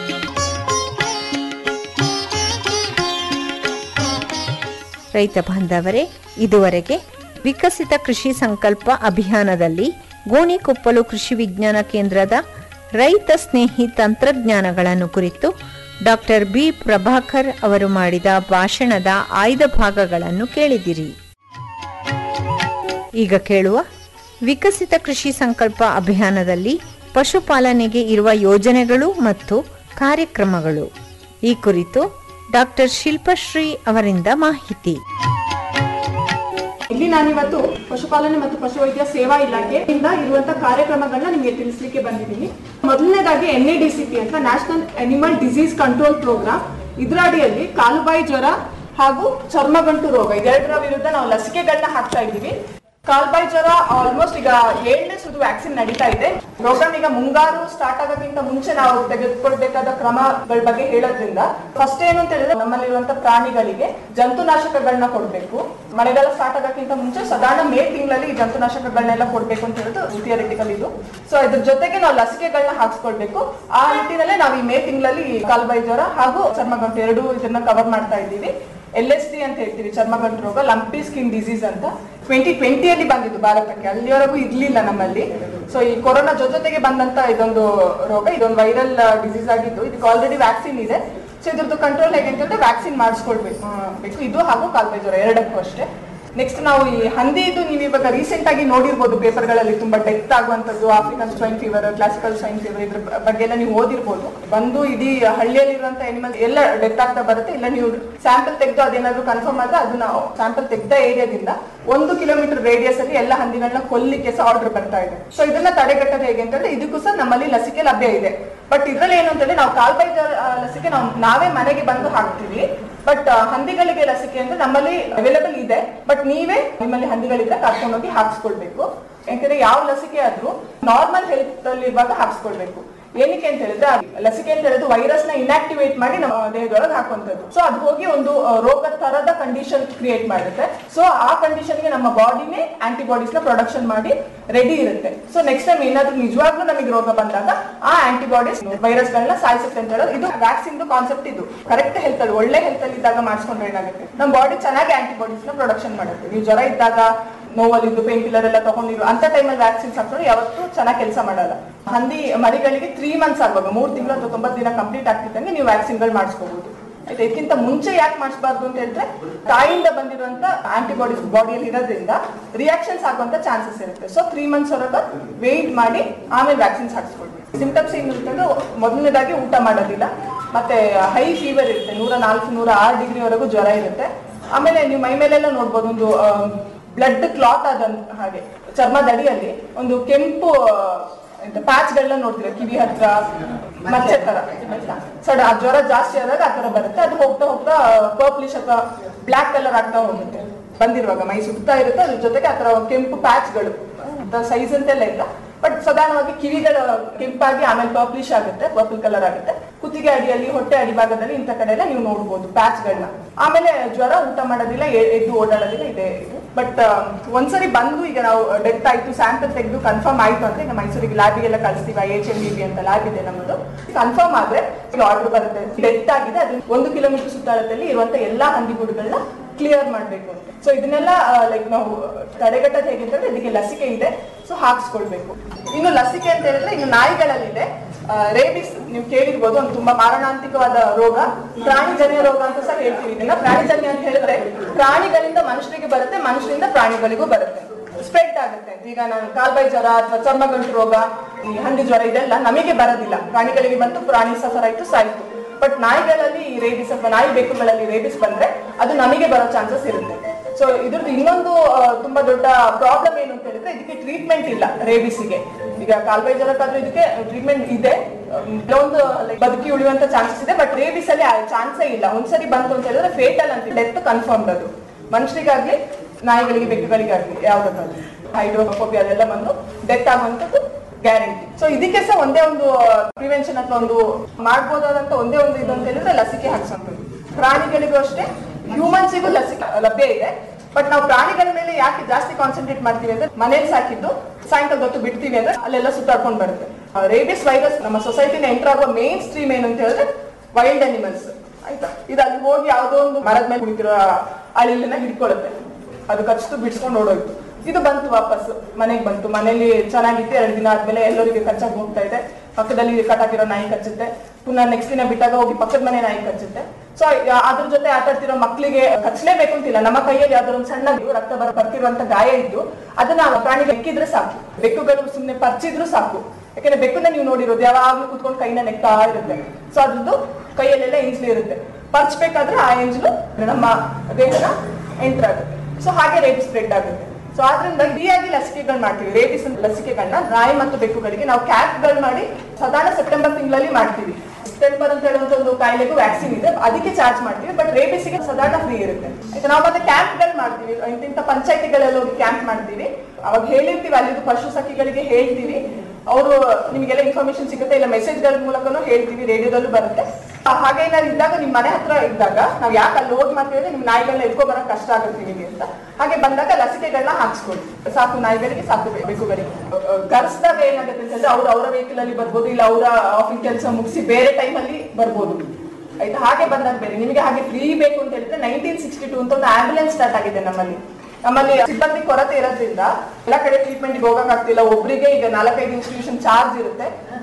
ರೈತ ಬಾಂಧವರೇ ಇದುವರೆಗೆ ವಿಕಸಿತ ಕೃಷಿ ಸಂಕಲ್ಪ ಅಭಿಯಾನದಲ್ಲಿ ಗೋಣಿಕೊಪ್ಪಲು ಕೃಷಿ ವಿಜ್ಞಾನ ಕೇಂದ್ರದ ರೈತ ಸ್ನೇಹಿ ತಂತ್ರಜ್ಞಾನಗಳನ್ನು ಕುರಿತು ಡಾಕ್ಟರ್ ಬಿ ಪ್ರಭಾಕರ್ ಅವರು ಮಾಡಿದ ಭಾಷಣದ ಆಯ್ದ ಭಾಗಗಳನ್ನು ಕೇಳಿದಿರಿ ಈಗ ಕೇಳುವ ವಿಕಸಿತ ಕೃಷಿ ಸಂಕಲ್ಪ ಅಭಿಯಾನದಲ್ಲಿ ಪಶುಪಾಲನೆಗೆ ಇರುವ ಯೋಜನೆಗಳು ಮತ್ತು ಕಾರ್ಯಕ್ರಮಗಳು ಈ ಕುರಿತು ಡಾಕ್ಟರ್ ಶಿಲ್ಪಶ್ರೀ ಅವರಿಂದ ಮಾಹಿತಿ ಇಲ್ಲಿ ನಾನಿವತ್ತು ಪಶುಪಾಲನೆ ಮತ್ತು ಪಶುವೈದ್ಯ ಸೇವಾ ಇಲಾಖೆಯಿಂದ ಇರುವಂತ ಕಾರ್ಯಕ್ರಮಗಳನ್ನ ನಿಮಗೆ ತಿಳಿಸ್ಲಿಕ್ಕೆ ಬಂದಿದ್ದೀನಿ ಮೊದಲನೇದಾಗಿ N A D C P ಅಂತ national animal disease control programme ಇದರ ಅಡಿಯಲ್ಲಿ ಕಾಲುಬಾಯಿ ಜ್ವರ ಹಾಗೂ ಚರ್ಮಗಂಟು ರೋಗ ಇದೆರಡರ ವಿರುದ್ಧ ನಾವು ಲಸಿಕೆಗಳನ್ನ ಹಾಕ್ತಾ ಇದ್ದೀವಿ ಕಾಲ್ಬಾಯಿ ಜ್ವರ ಆಲ್ಮೋಸ್ಟ್ ಈಗ ಏಳನೇ ಸುದು ವ್ಯಾಕ್ಸಿನ್ ನಡೀತಾ ಇದೆ ಪ್ರೋಗ್ರಾಮ್ ಈಗ ಮುಂಗಾರು ಸ್ಟಾರ್ಟ್ ಆಗೋಕ್ಕಿಂತ ಮುಂಚೆ ನಾವು ತೆಗೆದುಕೊಳ್ಬೇಕಾದ ಕ್ರಮಗಳ ಬಗ್ಗೆ ಹೇಳೋದ್ರಿಂದ ಫಸ್ಟ್ ಏನು ಅಂತ ಹೇಳಿದ್ರೆ ನಮ್ಮಲ್ಲಿರುವಂತ ಪ್ರಾಣಿಗಳಿಗೆ ಜಂತುನಾಶಕಗಳನ್ನ ಕೊಡ್ಬೇಕು ಮಳೆಗಾಲ ಸ್ಟಾರ್ಟ್ ಆಗೋಕ್ಕಿಂತ ಮುಂಚೆ ಸಾಧಾರಣ ಮೇ ತಿಂಗಳಲ್ಲಿ ಈ ಜಂತುನಾಶಕಗಳನ್ನೆಲ್ಲ ಕೊಡ್ಬೇಕು ಅಂತ ಹೇಳೋದು ಥಿಯರಿಟಿಕಲ್ ಇದು ಸೊ ಇದ್ರ ಜೊತೆಗೆ ನಾವು ಲಸಿಕೆಗಳನ್ನ ಹಾಕ್ಸ್ಕೊಳ್ಬೇಕು ಆ ನಿಟ್ಟಿನಲ್ಲೇ ನಾವು ಈ ಮೇ ತಿಂಗಳಲ್ಲಿ ಕಾಲ್ಬಾಯಿ ಜ್ವರ ಹಾಗೂ ಚರ್ಮಗಂಟು ಎರಡು ಇದನ್ನ ಕವರ್ ಮಾಡ್ತಾ ಇದ್ದೀವಿ ಎಲ್ ಎಸ್ ಟಿ ಅಂತ ಹೇಳ್ತೀವಿ ಚರ್ಮಗಂಟು ರೋಗ ಲಂಪಿ ಸ್ಕಿನ್ ಡಿಸೀಸ್ ಅಂತ ಟ್ವೆಂಟಿ ಟ್ವೆಂಟಿಯಲ್ಲಿ ಬಂದಿದ್ದು ಭಾರತಕ್ಕೆ ಅಲ್ಲಿವರೆಗೂ ಇರ್ಲಿಲ್ಲ ನಮ್ಮಲ್ಲಿ ಸೊ ಈ ಕೊರೋನಾ ಜೊತೆಗೆ ಬಂದಂತ ಇದೊಂದು ರೋಗ ಇದೊಂದು ವೈರಲ್ ಡಿಸೀಸ್ ಆಗಿದ್ದು ಇದಕ್ಕೆ ಆಲ್ರೆಡಿ ವ್ಯಾಕ್ಸಿನ್ ಇದೆ ಸೊ ಇದ್ರದ್ದು ಕಂಟ್ರೋಲ್ ಹೇಗೆ ಅಂತಂದ್ರೆ ವ್ಯಾಕ್ಸಿನ್ ಮಾಡಿಸ್ಕೊಳ್ಬೇಕು ಆ, ಬೇಕು ಇದು ಹಾಗೂ ಕಾಲ್ಬೈ ಜ್ವರ ಎರಡಕ್ಕೂ ಅಷ್ಟೇ ನೆಕ್ಸ್ಟ್ ನಾವು ಈ ಹಂದಿದು ನೀವು ಇವಾಗ ರೀಸೆಂಟ್ ಆಗಿ ನೋಡಿರ್ಬೋದು ಪೇಪರ್ಗಳಲ್ಲಿ ತುಂಬಾ ಡೆತ್ ಆಗುವಂತದ್ದು African swine fever classical swine fever ಇದ್ರ ಬ- ಬಗ್ಗೆ ಎಲ್ಲ ನೀವು ಓದಿರ್ಬೋದು ಬಂದು ಇಡೀ ಹಳ್ಳಿಯಲ್ಲಿರುವಂತ ಅನಿಮಲ್ ಎಲ್ಲ ಡೆತ್ ಆಗ್ತಾ ಬರುತ್ತೆ ಇಲ್ಲ ನೀವು ಸ್ಯಾಂಪಲ್ ತೆಗೆದು ಅದೇನಾದ್ರು ಕನ್ಫರ್ಮ್ ಆದ್ರೆ ಅದು ನಾವು ಸ್ಯಾಂಪಲ್ ತೆಗ್ದ ಏರಿಯಾದಿಂದ ಒಂದು ಕಿಲೋಮೀಟರ್ ರೇಡಿಯಸ್ ಅಲ್ಲಿ ಎಲ್ಲ ಹಂದಿಗಳನ್ನ ಕೊಲ್ಲಿಕ್ಕೆ ಸಹ ಆರ್ಡರ್ ಬರ್ತಾ ಇದೆ ಸೊ ಇದನ್ನ ತಡೆಗಟ್ಟೋದು ಹೇಗೆ ಅಂತಂದ್ರೆ ಇದಕ್ಕೂ ಸಹ ನಮ್ಮಲ್ಲಿ ಲಸಿಕೆ ಲಭ್ಯ ಇದೆ ಬಟ್ ಇದ್ರಲ್ಲಿ ಏನು ಅಂತಂದ್ರೆ ನಾವು ಕಾಲ್ಬೈಜ ಲಸಿಕೆ ನಾವು ನಾವೇ ಮನೆಗೆ ಬಂದು ಹಾಕ್ತೀವಿ ಬಟ್ ಹಂದಿಗಳಿಗೆ ಲಸಿಕೆ ಅಂದ್ರೆ ನಮ್ಮಲ್ಲಿ ಅವೈಲೇಬಲ್ ಇದೆ ಬಟ್ ನೀವೇ ನಿಮ್ಮಲ್ಲಿ ಹಂದಿಗಳಿದ್ರೆ ಕರ್ಕೊಂಡೋಗಿ ಹಾಕ್ಸ್ಕೊಳ್ಬೇಕು ಯಾಕಂದ್ರೆ ಯಾವ ಲಸಿಕೆ ಆದ್ರೂ ನಾರ್ಮಲ್ ಹೆಲ್ತ್ ಅಲ್ಲಿ ಇರುವಾಗ ಹಾಕ್ಸ್ಕೊಳ್ಬೇಕು ಏನಕ್ಕೆ ಅಂತ ಹೇಳಿದ್ರೆ ಆ ಲಸಿಕೆ ಅಂತ ಹೇಳಿದ್ರೆ ವೈರಸ್ ನ ಇನ್ಆಕ್ಟಿವೇಟ್ ಮಾಡಿ ನಮ್ಮ ದೇಹದೊಳಗೆ ಹಾಕುವಂಥದ್ದು ಸೊ ಅದು ಹೋಗಿ ಒಂದು ಆ, ರೋಗ ತರದ ಕಂಡೀಷನ್ ಕ್ರಿಯೇಟ್ ಮಾಡುತ್ತೆ ಸೊ ಆ ಕಂಡೀಷನ್ ಗೆ ನಮ್ಮ ಬಾಡಿನೇ ಆಂಟಿಬಾಡೀಸ್ ನ ಪ್ರೊಡಕ್ಷನ್ ಮಾಡಿ ರೆಡಿ ಇರುತ್ತೆ ಸೊ ನೆಕ್ಸ್ಟ್ ಟೈಮ್ ಏನಾದ್ರೂ ನಿಜವಾಗ್ಲೂ ನಮಗೆ ರೋಗ ಬಂದಾಗ ಆ ಆಂಟಿಬಾಡೀಸ್ ವೈರಸ್ ಗಳನ್ನ ಸಾಯಿಸುತ್ತೆ ಅಂತ ಹೇಳೋದು ಇದು ವ್ಯಾಕ್ಸಿನ್ ಕಾನ್ಸೆಪ್ಟ್ ಇದು ಕರೆಕ್ಟ್ ಹೆಲ್ತ್ ಅಲ್ಲಿ ಒಳ್ಳೆ ಹೆಲ್ತ್ ಅಲ್ಲಿ ಇದ್ದಾಗ ಮಾಡಿಸ್ಕೊಂಡ್ರೆ ಏನಾಗುತ್ತೆ ನಮ್ಮ ಬಾಡಿ ಚೆನ್ನಾಗಿ ಆಂಟಿಬಾಡೀಸ್ ನ ಪ್ರೊಡಕ್ಷನ್ ಮಾಡುತ್ತೆ ನೀವು ಜ್ವರ ಇದ್ದಾಗ ನೋವಲ್ಲಿದ್ದು ಪೇನ್ ಕಿಲ್ಲರ್ ಎಲ್ಲ ತಗೊಂಡಿರೋ ಅಂತ ಟೈಮಲ್ಲಿ ವ್ಯಾಕ್ಸಿನ್ಸ್ ಹಾಕಿದ್ರೆ ಯಾವತ್ತೂ ಚೆನ್ನಾಗಿ ಕೆಲಸ ಮಾಡಲ್ಲ ಹಂದಿ ಮರಿಗಳಿಗೆ ತ್ರೀ ಮಂತ್ಸ್ ಆಗುವಾಗ ಮೂರು ತಿಂಗಳು ಅಥವಾ ತೊಂಬತ್ತು ದಿನ ಕಂಪ್ಲೀಟ್ ಆಗ್ತಿದ್ದಂಗೆ ನೀವು ವ್ಯಾಕ್ಸಿನ್ಗಳು ಮಾಡಿಸ್ಕೋಬಹುದು ಆಯ್ತಾ ಇದಕ್ಕಿಂತ ಮುಂಚೆ ಯಾಕೆ ಮಾಡಿಸಬಾರ್ದು ಅಂತ ಹೇಳಿದ್ರೆ ತಾಯಿಯಿಂದ ಬಂದಿರುವಂತ ಆಂಟಿಬಾಡೀಸ್ ಬಾಡಿಯಲ್ಲಿ ಇರೋದ್ರಿಂದ ರಿಯಾಕ್ಷನ್ಸ್ ಆಗುವಂತ ಚಾನ್ಸಸ್ ಇರುತ್ತೆ ಸೊ ತ್ರೀ ಮಂತ್ಸ್ ವರೆಗೆ ವೆಯ್ಟ್ ಮಾಡಿ ಆಮೇಲೆ ವ್ಯಾಕ್ಸಿನ್ಸ್ ಹಾಕ್ಸ್ಕೊಳ್ಬೇಕು ಸಿಂಟಮ್ಸ್ ಏನು ಅಂತಂದ್ರೆ ಮೊದಲನೇದಾಗಿ ಊಟ ಮಾಡೋದಿಲ್ಲ ಮತ್ತೆ ಹೈ ಫೀವರ್ ಇರುತ್ತೆ ನೂರ ನಾಲ್ಕು ನೂರ ಆರು ಡಿಗ್ರಿವರೆಗೂ ಜ್ವರ ಇರುತ್ತೆ ಆಮೇಲೆ ನೀವು ಮೈ ಮೇಲೆಲ್ಲ ನೋಡ್ಬೋದು ಒಂದು ಬ್ಲಡ್ ಕ್ಲಾತ್ ಆದ ಹಾಗೆ ಚರ್ಮದ ಅಡಿಯಲ್ಲಿ ಒಂದು ಕೆಂಪು ಆ, ಎಂತ ಪ್ಯಾಚ್ಗಳನ್ನ ನೋಡ್ತೀರಾ ಕಿವಿ ಹತ್ರ ಮಚ್ಚೆ ತರ ಆಯ್ತಾ ಸಡ ಆ ಜ್ವರ ಜಾಸ್ತಿ ಆದಾಗ ಆ ತರ ಬರುತ್ತೆ ಅದು ಹೋಗ್ತಾ ಹೋಗ್ತಾ ಪರ್ಪ್ಲಿಶ್ ಅಥವಾ ಬ್ಲಾಕ್ ಕಲರ್ ಆಗ್ತಾ ಹೋಗುತ್ತೆ ಬಂದಿರುವಾಗ ಮೈ ಸುತ್ತಾ ಇರುತ್ತೆ ಅದ್ರ ಜೊತೆಗೆ ಆ ತರ ಕೆಂಪು ಪ್ಯಾಚ್ಗಳು ಸೈಜ್ ಅಂತೆಲ್ಲ ಇಲ್ಲ ಬಟ್ ಸಾಧಾರಣವಾಗಿ ಕಿವಿಗಳ ಕೆಂಪಾಗಿ ಆಮೇಲೆ ಪರ್ಪ್ಲಿಶ್ ಆಗುತ್ತೆ ಪರ್ಪಲ್ ಕಲರ್ ಆಗುತ್ತೆ ಕುತ್ತಿಗೆ ಅಡಿಯಲ್ಲಿ ಹೊಟ್ಟೆ ಅಡಿಭಾಗದಲ್ಲಿ ಇಂಥ ಕಡೆ ಎಲ್ಲ ನೀವು ನೋಡ್ಬೋದು ಪ್ಯಾಚ್ಗಳನ್ನ ಆಮೇಲೆ ಜ್ವರ ಊಟ ಮಾಡೋದಿಲ್ಲ ಎ- ಎದ್ದು ಓಡಾಡೋದಿಲ್ಲ ಇದೆ ಬಟ್ ಒಂದ್ಸರಿ ಬಂದು ಈಗ ನಾವು ಡೆತ್ ಆಯ್ತು ಸ್ಯಾಂಪಲ್ ತೆಗೆದು ಕನ್ಫರ್ಮ್ ಆಯ್ತು ಅಂದ್ರೆ ಈಗ ಮೈಸೂರಿಗೆ ಲ್ಯಾಬಿಗೆಲ್ಲ ಕಳಿಸ್ತೀವಿ I H M B B ಅಂತ ಲ್ಯಾಬ್ ಇದೆ ನಮ್ಮದು ಕನ್ಫರ್ಮ್ ಆದ್ರೆ ಆರ್ಡರ್ ಬರುತ್ತೆ ಡೆತ್ ಆಗಿದೆ ಅದು ಒಂದು ಕಿಲೋಮೀಟರ್ ಸುತ್ತಳತೆಯಲ್ಲಿ ಇರುವಂತ ಎಲ್ಲಾ ಹಂದಿಗೂಡುಗಳನ್ನ ಕ್ಲಿಯರ್ ಮಾಡ್ಬೇಕು ಅಂತ ಸೊ ಇದನ್ನೆಲ್ಲ ಲೈಕ್ ನಾವು ತಡೆಗಟ್ಟೋದು ಹೇಗೆ ಅಂತಂದ್ರೆ ಇದಕ್ಕೆ ಲಸಿಕೆ ಇದೆ ಸೊ ಹಾಕ್ಸ್ಕೊಳ್ಬೇಕು ಇನ್ನು ಲಸಿಕೆ ಅಂತ ಹೇಳಿದ್ರೆ ಇನ್ನು ನಾಯಿಗಳಲ್ಲಿದೆ ರೇಬಿಸ್ ನೀವು ಕೇಳಿರ್ಬೋದು ಒಂದು ತುಂಬಾ ಮಾರಣಾಂತಿಕವಾದ ರೋಗ ಪ್ರಾಣಿಜನ್ಯ ರೋಗ ಅಂತ ಸಹ ಹೇಳ್ತೀವಿ ಇದನ್ನ ಪ್ರಾಣಿಜನ್ಯ ಅಂತ ಹೇಳಿದ್ರೆ ಪ್ರಾಣಿಗಳಿಂದ ಮನುಷ್ಯರಿಗೆ ಬರುತ್ತೆ ಮನುಷ್ಯರಿಂದ ಪ್ರಾಣಿಗಳಿಗೂ ಬರುತ್ತೆ ಸ್ಪ್ರೆಡ್ ಆಗುತ್ತೆ ಈಗ ನಾನು ಕಾಲ್ಬೈ ಜ್ವರ ಅಥವಾ ಚರ್ಮಗಂಟು ರೋಗ ಈ ಹಂದಿ ಜ್ವರ ಇದೆಲ್ಲ ನಮಗೆ ಬರೋದಿಲ್ಲ ಪ್ರಾಣಿಗಳಿಗೆ ಬಂತು ಪ್ರಾಣಿ ಸಫರ್ ಆಯ್ತು ಸಾಯ್ತು ಬಟ್ ನಾಯಿಗಳಲ್ಲಿ ಈ ರೇಬಿಸ್ ಅಥವಾ ನಾಯಿ ಬೆಕ್ಕುಗಳಲ್ಲಿ ರೇಬಿಸ್ ಬಂದ್ರೆ ಅದು ನಮಗೆ ಬರೋ ಚಾನ್ಸಸ್ ಇರುತ್ತೆ ಸೊ ಇದ್ರದ್ದು ಇನ್ನೊಂದು ಆ, ತುಂಬಾ ದೊಡ್ಡ ಪ್ರಾಬ್ಲಮ್ ಏನು ಅಂತ ಹೇಳಿದ್ರೆ ಇದಕ್ಕೆ ಟ್ರೀಟ್ಮೆಂಟ್ ಇಲ್ಲ ರೇಬಿಸ್ಗೆ ಈಗ ಕಾಲ್ಬೈ ಜ್ವರಕ್ಕಾದ್ರೂ ಇದಕ್ಕೆ ಟ್ರೀಟ್ಮೆಂಟ್ ಇದೆ ಅಮ್, ಕೆಲವೊಂದು like, ಬದುಕಿ ಉಳಿಯುವಂತ ಚಾನ್ಸಸ್ ಇದೆ ಬಟ್ ರೇಬಿಸ್ ಅಲ್ಲಿ ಚಾನ್ಸೇ ಇಲ್ಲ ಒಂದ್ಸರಿ ಬಂತು ಅಂತ ಹೇಳಿದ್ರೆ ಫೇಟಲ್ ಅಂತ ಡೆತ್ ಕನ್ಫರ್ಮ್ಡ್ ಅದು ಮನುಷ್ಯರಿಗಾಗ್ಲಿ ನಾಯಿಗಳಿಗೆ ಬೆಕ್ಕುಗಳಿಗಾಗ್ಲಿ ಯಾವ್ದಾದ್ರು ಹೈಡ್ರೋಫೋಬಿಯಾ ಅದೆಲ್ಲ ಬಂದು ಡೆತ್ ಆಗುವಂತದ್ದು ಗ್ಯಾರಂಟಿ ಸೊ ಇದಕ್ಕೆ ಸಹ ಒಂದೇ ಒಂದು ಪ್ರಿವೆನ್ಷನ್ ಅಥವಾ ಒಂದು ಮಾಡ್ಬೋದಾದಂತ ಒಂದೇ ಒಂದು ಇದು ಅಂತ ಹೇಳಿದ್ರೆ ಲಸಿಕೆ ಹಾಕ್ಸೋದು ಪ್ರಾಣಿಗಳಿಗೂ ಅಷ್ಟೇ ಹ್ಯೂಮನ್ಸಿಗೂ ಲಸಿಕೆ ಲಭ್ಯ ಇದೆ ಬಟ್ ನಾವು ಪ್ರಾಣಿಗಳ ಮೇಲೆ ಯಾಕೆ ಜಾಸ್ತಿ ಕಾನ್ಸಂಟ್ರೇಟ್ ಮಾಡ್ತೀವಿ ಅಂದ್ರೆ ಮನೇಲಿ ಸಾಕಿದ್ದು ಸಾಯಂಕಾಲ ಹೊತ್ತು ಬಿಡ್ತೀವಿ ಅಂದ್ರೆ ಅಲ್ಲೆಲ್ಲ ಸುತ್ತಾಡ್ಕೊಂಡು ಬರುತ್ತೆ ರೇಬಿಸ್ ವೈರಸ್ ನಮ್ಮ ಸೊಸೈಟಿನ ಎಂಟರ್ ಆಗುವ ಮೇನ್ ಸ್ಟ್ರೀಮ್ ಏನು ಅಂತ ಹೇಳಿದ್ರೆ ವೈಲ್ಡ್ ಅನಿಮಲ್ಸ್ ಆಯ್ತಾ ಇದು ಅಲ್ಲಿ ಹೋಗಿ ಯಾವುದೋ ಒಂದು ಮರದ ಮೇಲೆ ಕುಳಿತಿರೋ ಅಳಿಲನ್ನ ಹಿಡ್ಕೊಳ್ಳುತ್ತೆ ಅದು ಕಚ್ಚಿತು ಬಿಡ್ಸ್ಕೊಂಡು ಓಡೋಯ್ತು ಇದು ಬಂತು ವಾಪಸ್ ಮನೆಗೆ ಬಂತು ಮನೇಲಿ ಚೆನ್ನಾಗಿತ್ತು ಎರಡು ದಿನ ಆದ್ಮೇಲೆ ಎಲ್ಲರಿಗೆ ಕಚ್ಚಾಗಿ ಹೋಗ್ತಾ ಇದೆ ಪಕ್ಕದಲ್ಲಿ ಕಟ್ಟಾಕಿರೋ ನಾಯಿ ಕಚ್ಚುತ್ತೆ ಪುನಃ ನೆಕ್ಸ್ಟ್ ದಿನ ಬಿಟ್ಟಾಗ ಹೋಗಿ ಪಕ್ಕದ ಮನೆ ನಾಯಿ ಕಚ್ಚುತ್ತೆ ಸೊ ಅದ್ರ ಜೊತೆ ಆಟ ಆಡ್ತಿರೋ ಮಕ್ಕಳಿಗೆ ಕಚ್ಚಲೇಬೇಕು ಅಂತಿಲ್ಲ ನಮ್ಮ ಕೈಯಲ್ಲಿ ಯಾವ್ದಾದ್ರು ಒಂದು ಸಣ್ಣ ರಕ್ತ ಬರ ಬರ್ತಿರುವಂತ ಗಾಯ ಇದ್ದು ಅದನ್ನ ಆ ಪ್ರಾಣಿ ಬೆಕ್ಕಿದ್ರೆ ಸಾಕು ಬೆಕ್ಕುಗಳು ಸುಮ್ಮನೆ ಪರ್ಚಿದ್ರು ಸಾಕು ಯಾಕಂದ್ರೆ ಬೆಕ್ಕನ್ನ ನೀವು ನೋಡಿರೋದು ಯಾವಾಗ್ಲೂ ಕುತ್ಕೊಂಡು ಕೈನ ನೆಕ್ತಾ ಇರುತ್ತೆ ಸೊ ಅದ್ರದ್ದು ಕೈಯಲ್ಲೆಲ್ಲ ಎಂಜ್ಲು ಇರುತ್ತೆ ಪರ್ಚ್ಬೇಕಾದ್ರೆ ಆ ಎಂಜ್ಲು ನಮ್ಮ ದೇಹನ ಎಂಟರ್ ಆಗುತ್ತೆ ಸೊ ಹಾಗೆ ರೇಬಿಸ್ ಸ್ಪ್ರೆಡ್ ಆಗುತ್ತೆ ಸೊ ಆದ್ರಿಂದ ಇಡಿಯಾಗಿ ಲಸಿಕೆಗಳು ಮಾಡ್ತೀವಿ ರೇಬಿಸ್ ಲಸಿಕೆಗಳನ್ನ ನಾಯಿ ಮತ್ತು ಬೆಕ್ಕುಗಳಿಗೆ ನಾವು ಕ್ಯಾಂಪ್ಗಳು ಮಾಡಿ ಸಾಧಾರಣ ಸೆಪ್ಟೆಂಬರ್ ತಿಂಗಳಲ್ಲಿ ಮಾಡ್ತೀವಿ ಸೆಪ್ಟೆಂಬರ್ ಅಂತ ಹೇಳುವಂತ ಒಂದು ಕಾಯಿಲೆಗೂ ವ್ಯಾಕ್ಸಿನ್ ಇದೆ ಅದಕ್ಕೆ ಚಾರ್ಜ್ ಮಾಡ್ತೀವಿ ಬಟ್ ರೇಬಿಸ್ಗೆ ಸಾಧಾರಣ ಫ್ರೀ ಇರುತ್ತೆ ಆಯ್ತಾ ನಾವು ಮತ್ತೆ ಕ್ಯಾಂಪ್ಗಳು ಮಾಡ್ತೀವಿ ಇಂತಿಂತ ಪಂಚಾಯತಿಗಳೆಲ್ಲ ಹೋಗಿ ಕ್ಯಾಂಪ್ ಮಾಡ್ತೀವಿ ಅವಾಗ ಹೇಳಿರ್ತೀವಿ ಅಲ್ಲಿದ್ದು ಪಶು ಸಖಿಗಳಿಗೆ ಹೇಳ್ತೀವಿ ಅವರು ನಿಮಗೆಲ್ಲ ಇನ್ಫಾರ್ಮೇಶನ್ ಸಿಗುತ್ತೆ ಇಲ್ಲ ಮೆಸೇಜ್ಗಳ ಮೂಲಕನೂ ಹೇಳ್ತೀವಿ ರೇಡಿಯೋದಲ್ಲೂ ಬರುತ್ತೆ ಆ, ಹಾಗೆ ಏನಾದ್ರು ಇದ್ದಾಗ ನಿಮ್ ಮನೆ ಹತ್ರ ಇದ್ದಾಗ ನಾವ್ ಯಾಕೆ ಅಲ್ಲಿ ಹೋಗಿ ಮಾಡ್ತೀವಿ ನಿಮ್ ನಾಯಿಗಳನ್ನ ಎತ್ಕೊ ಬರಕ್ ಕಷ್ಟ ಆಗುತ್ತೆ ನಿಮಗೆ ಅಂತ ಹಾಗೆ ಬಂದಾಗ ಲಸಿಕೆಗಳನ್ನ ಹಾಕ್ಸ್ಕೊಳ್ಳಿ ಸಾಕು ನಾಯಿಗಳಿಗೆ ಸಾಕು ಬೆ- ಬೆಕ್ಕುಗಳಿಗೆ ಕರ್ಸ್ದಾಗ ಏನಾಗುತ್ತೆ ಅಂತಂದ್ರೆ ಅವ್ರು ಅವರ ವೆಹಿಕಲ್ ಅಲ್ಲಿ ಬರ್ಬೋದು ಇಲ್ಲ ಅವರ ಆಫೀಸ್ ಕೆಲಸ ಮುಗಿಸಿ ಬೇರೆ ಟೈಮ್ ಅಲ್ಲಿ ಬರ್ಬೋದು ಆಯ್ತಾ ಹಾಗೆ ಬಂದಾಗ ಬೇರೆ ನಿಮಗೆ ಹಾಗೆ ಫ್ರೀ ಬೇಕು ಅಂತ ಹೇಳಿದ್ರೆ ನೈನ್ಟೀನ್ ಸಿಕ್ಸ್ಟಿ ಟೂ ಅಂತ ಒಂದು ಆಂಬುಲೆನ್ಸ್ ಸ್ಟಾರ್ಟ್ ಆಗಿದೆ ನಮ್ಮಲ್ಲಿ ನಮ್ಮಲ್ಲಿ ಸಿಬ್ಬಂದಿ ಕೊರತೆ ಇರೋದ್ರಿಂದ ಎಲ್ಲ ಕಡೆ ಟ್ರೀಟ್ಮೆಂಟ್ ಹೋಗಕ್ ಆಗ್ತಿಲ್ಲ ಒಬ್ರಿಗೆ ಈಗ ನಾಲ್ಕೈದು ಇನ್ಸ್ಟಿಟ್ಯೂಷನ್ ಚಾರ್ಜ್ ಇರುತ್ತೆ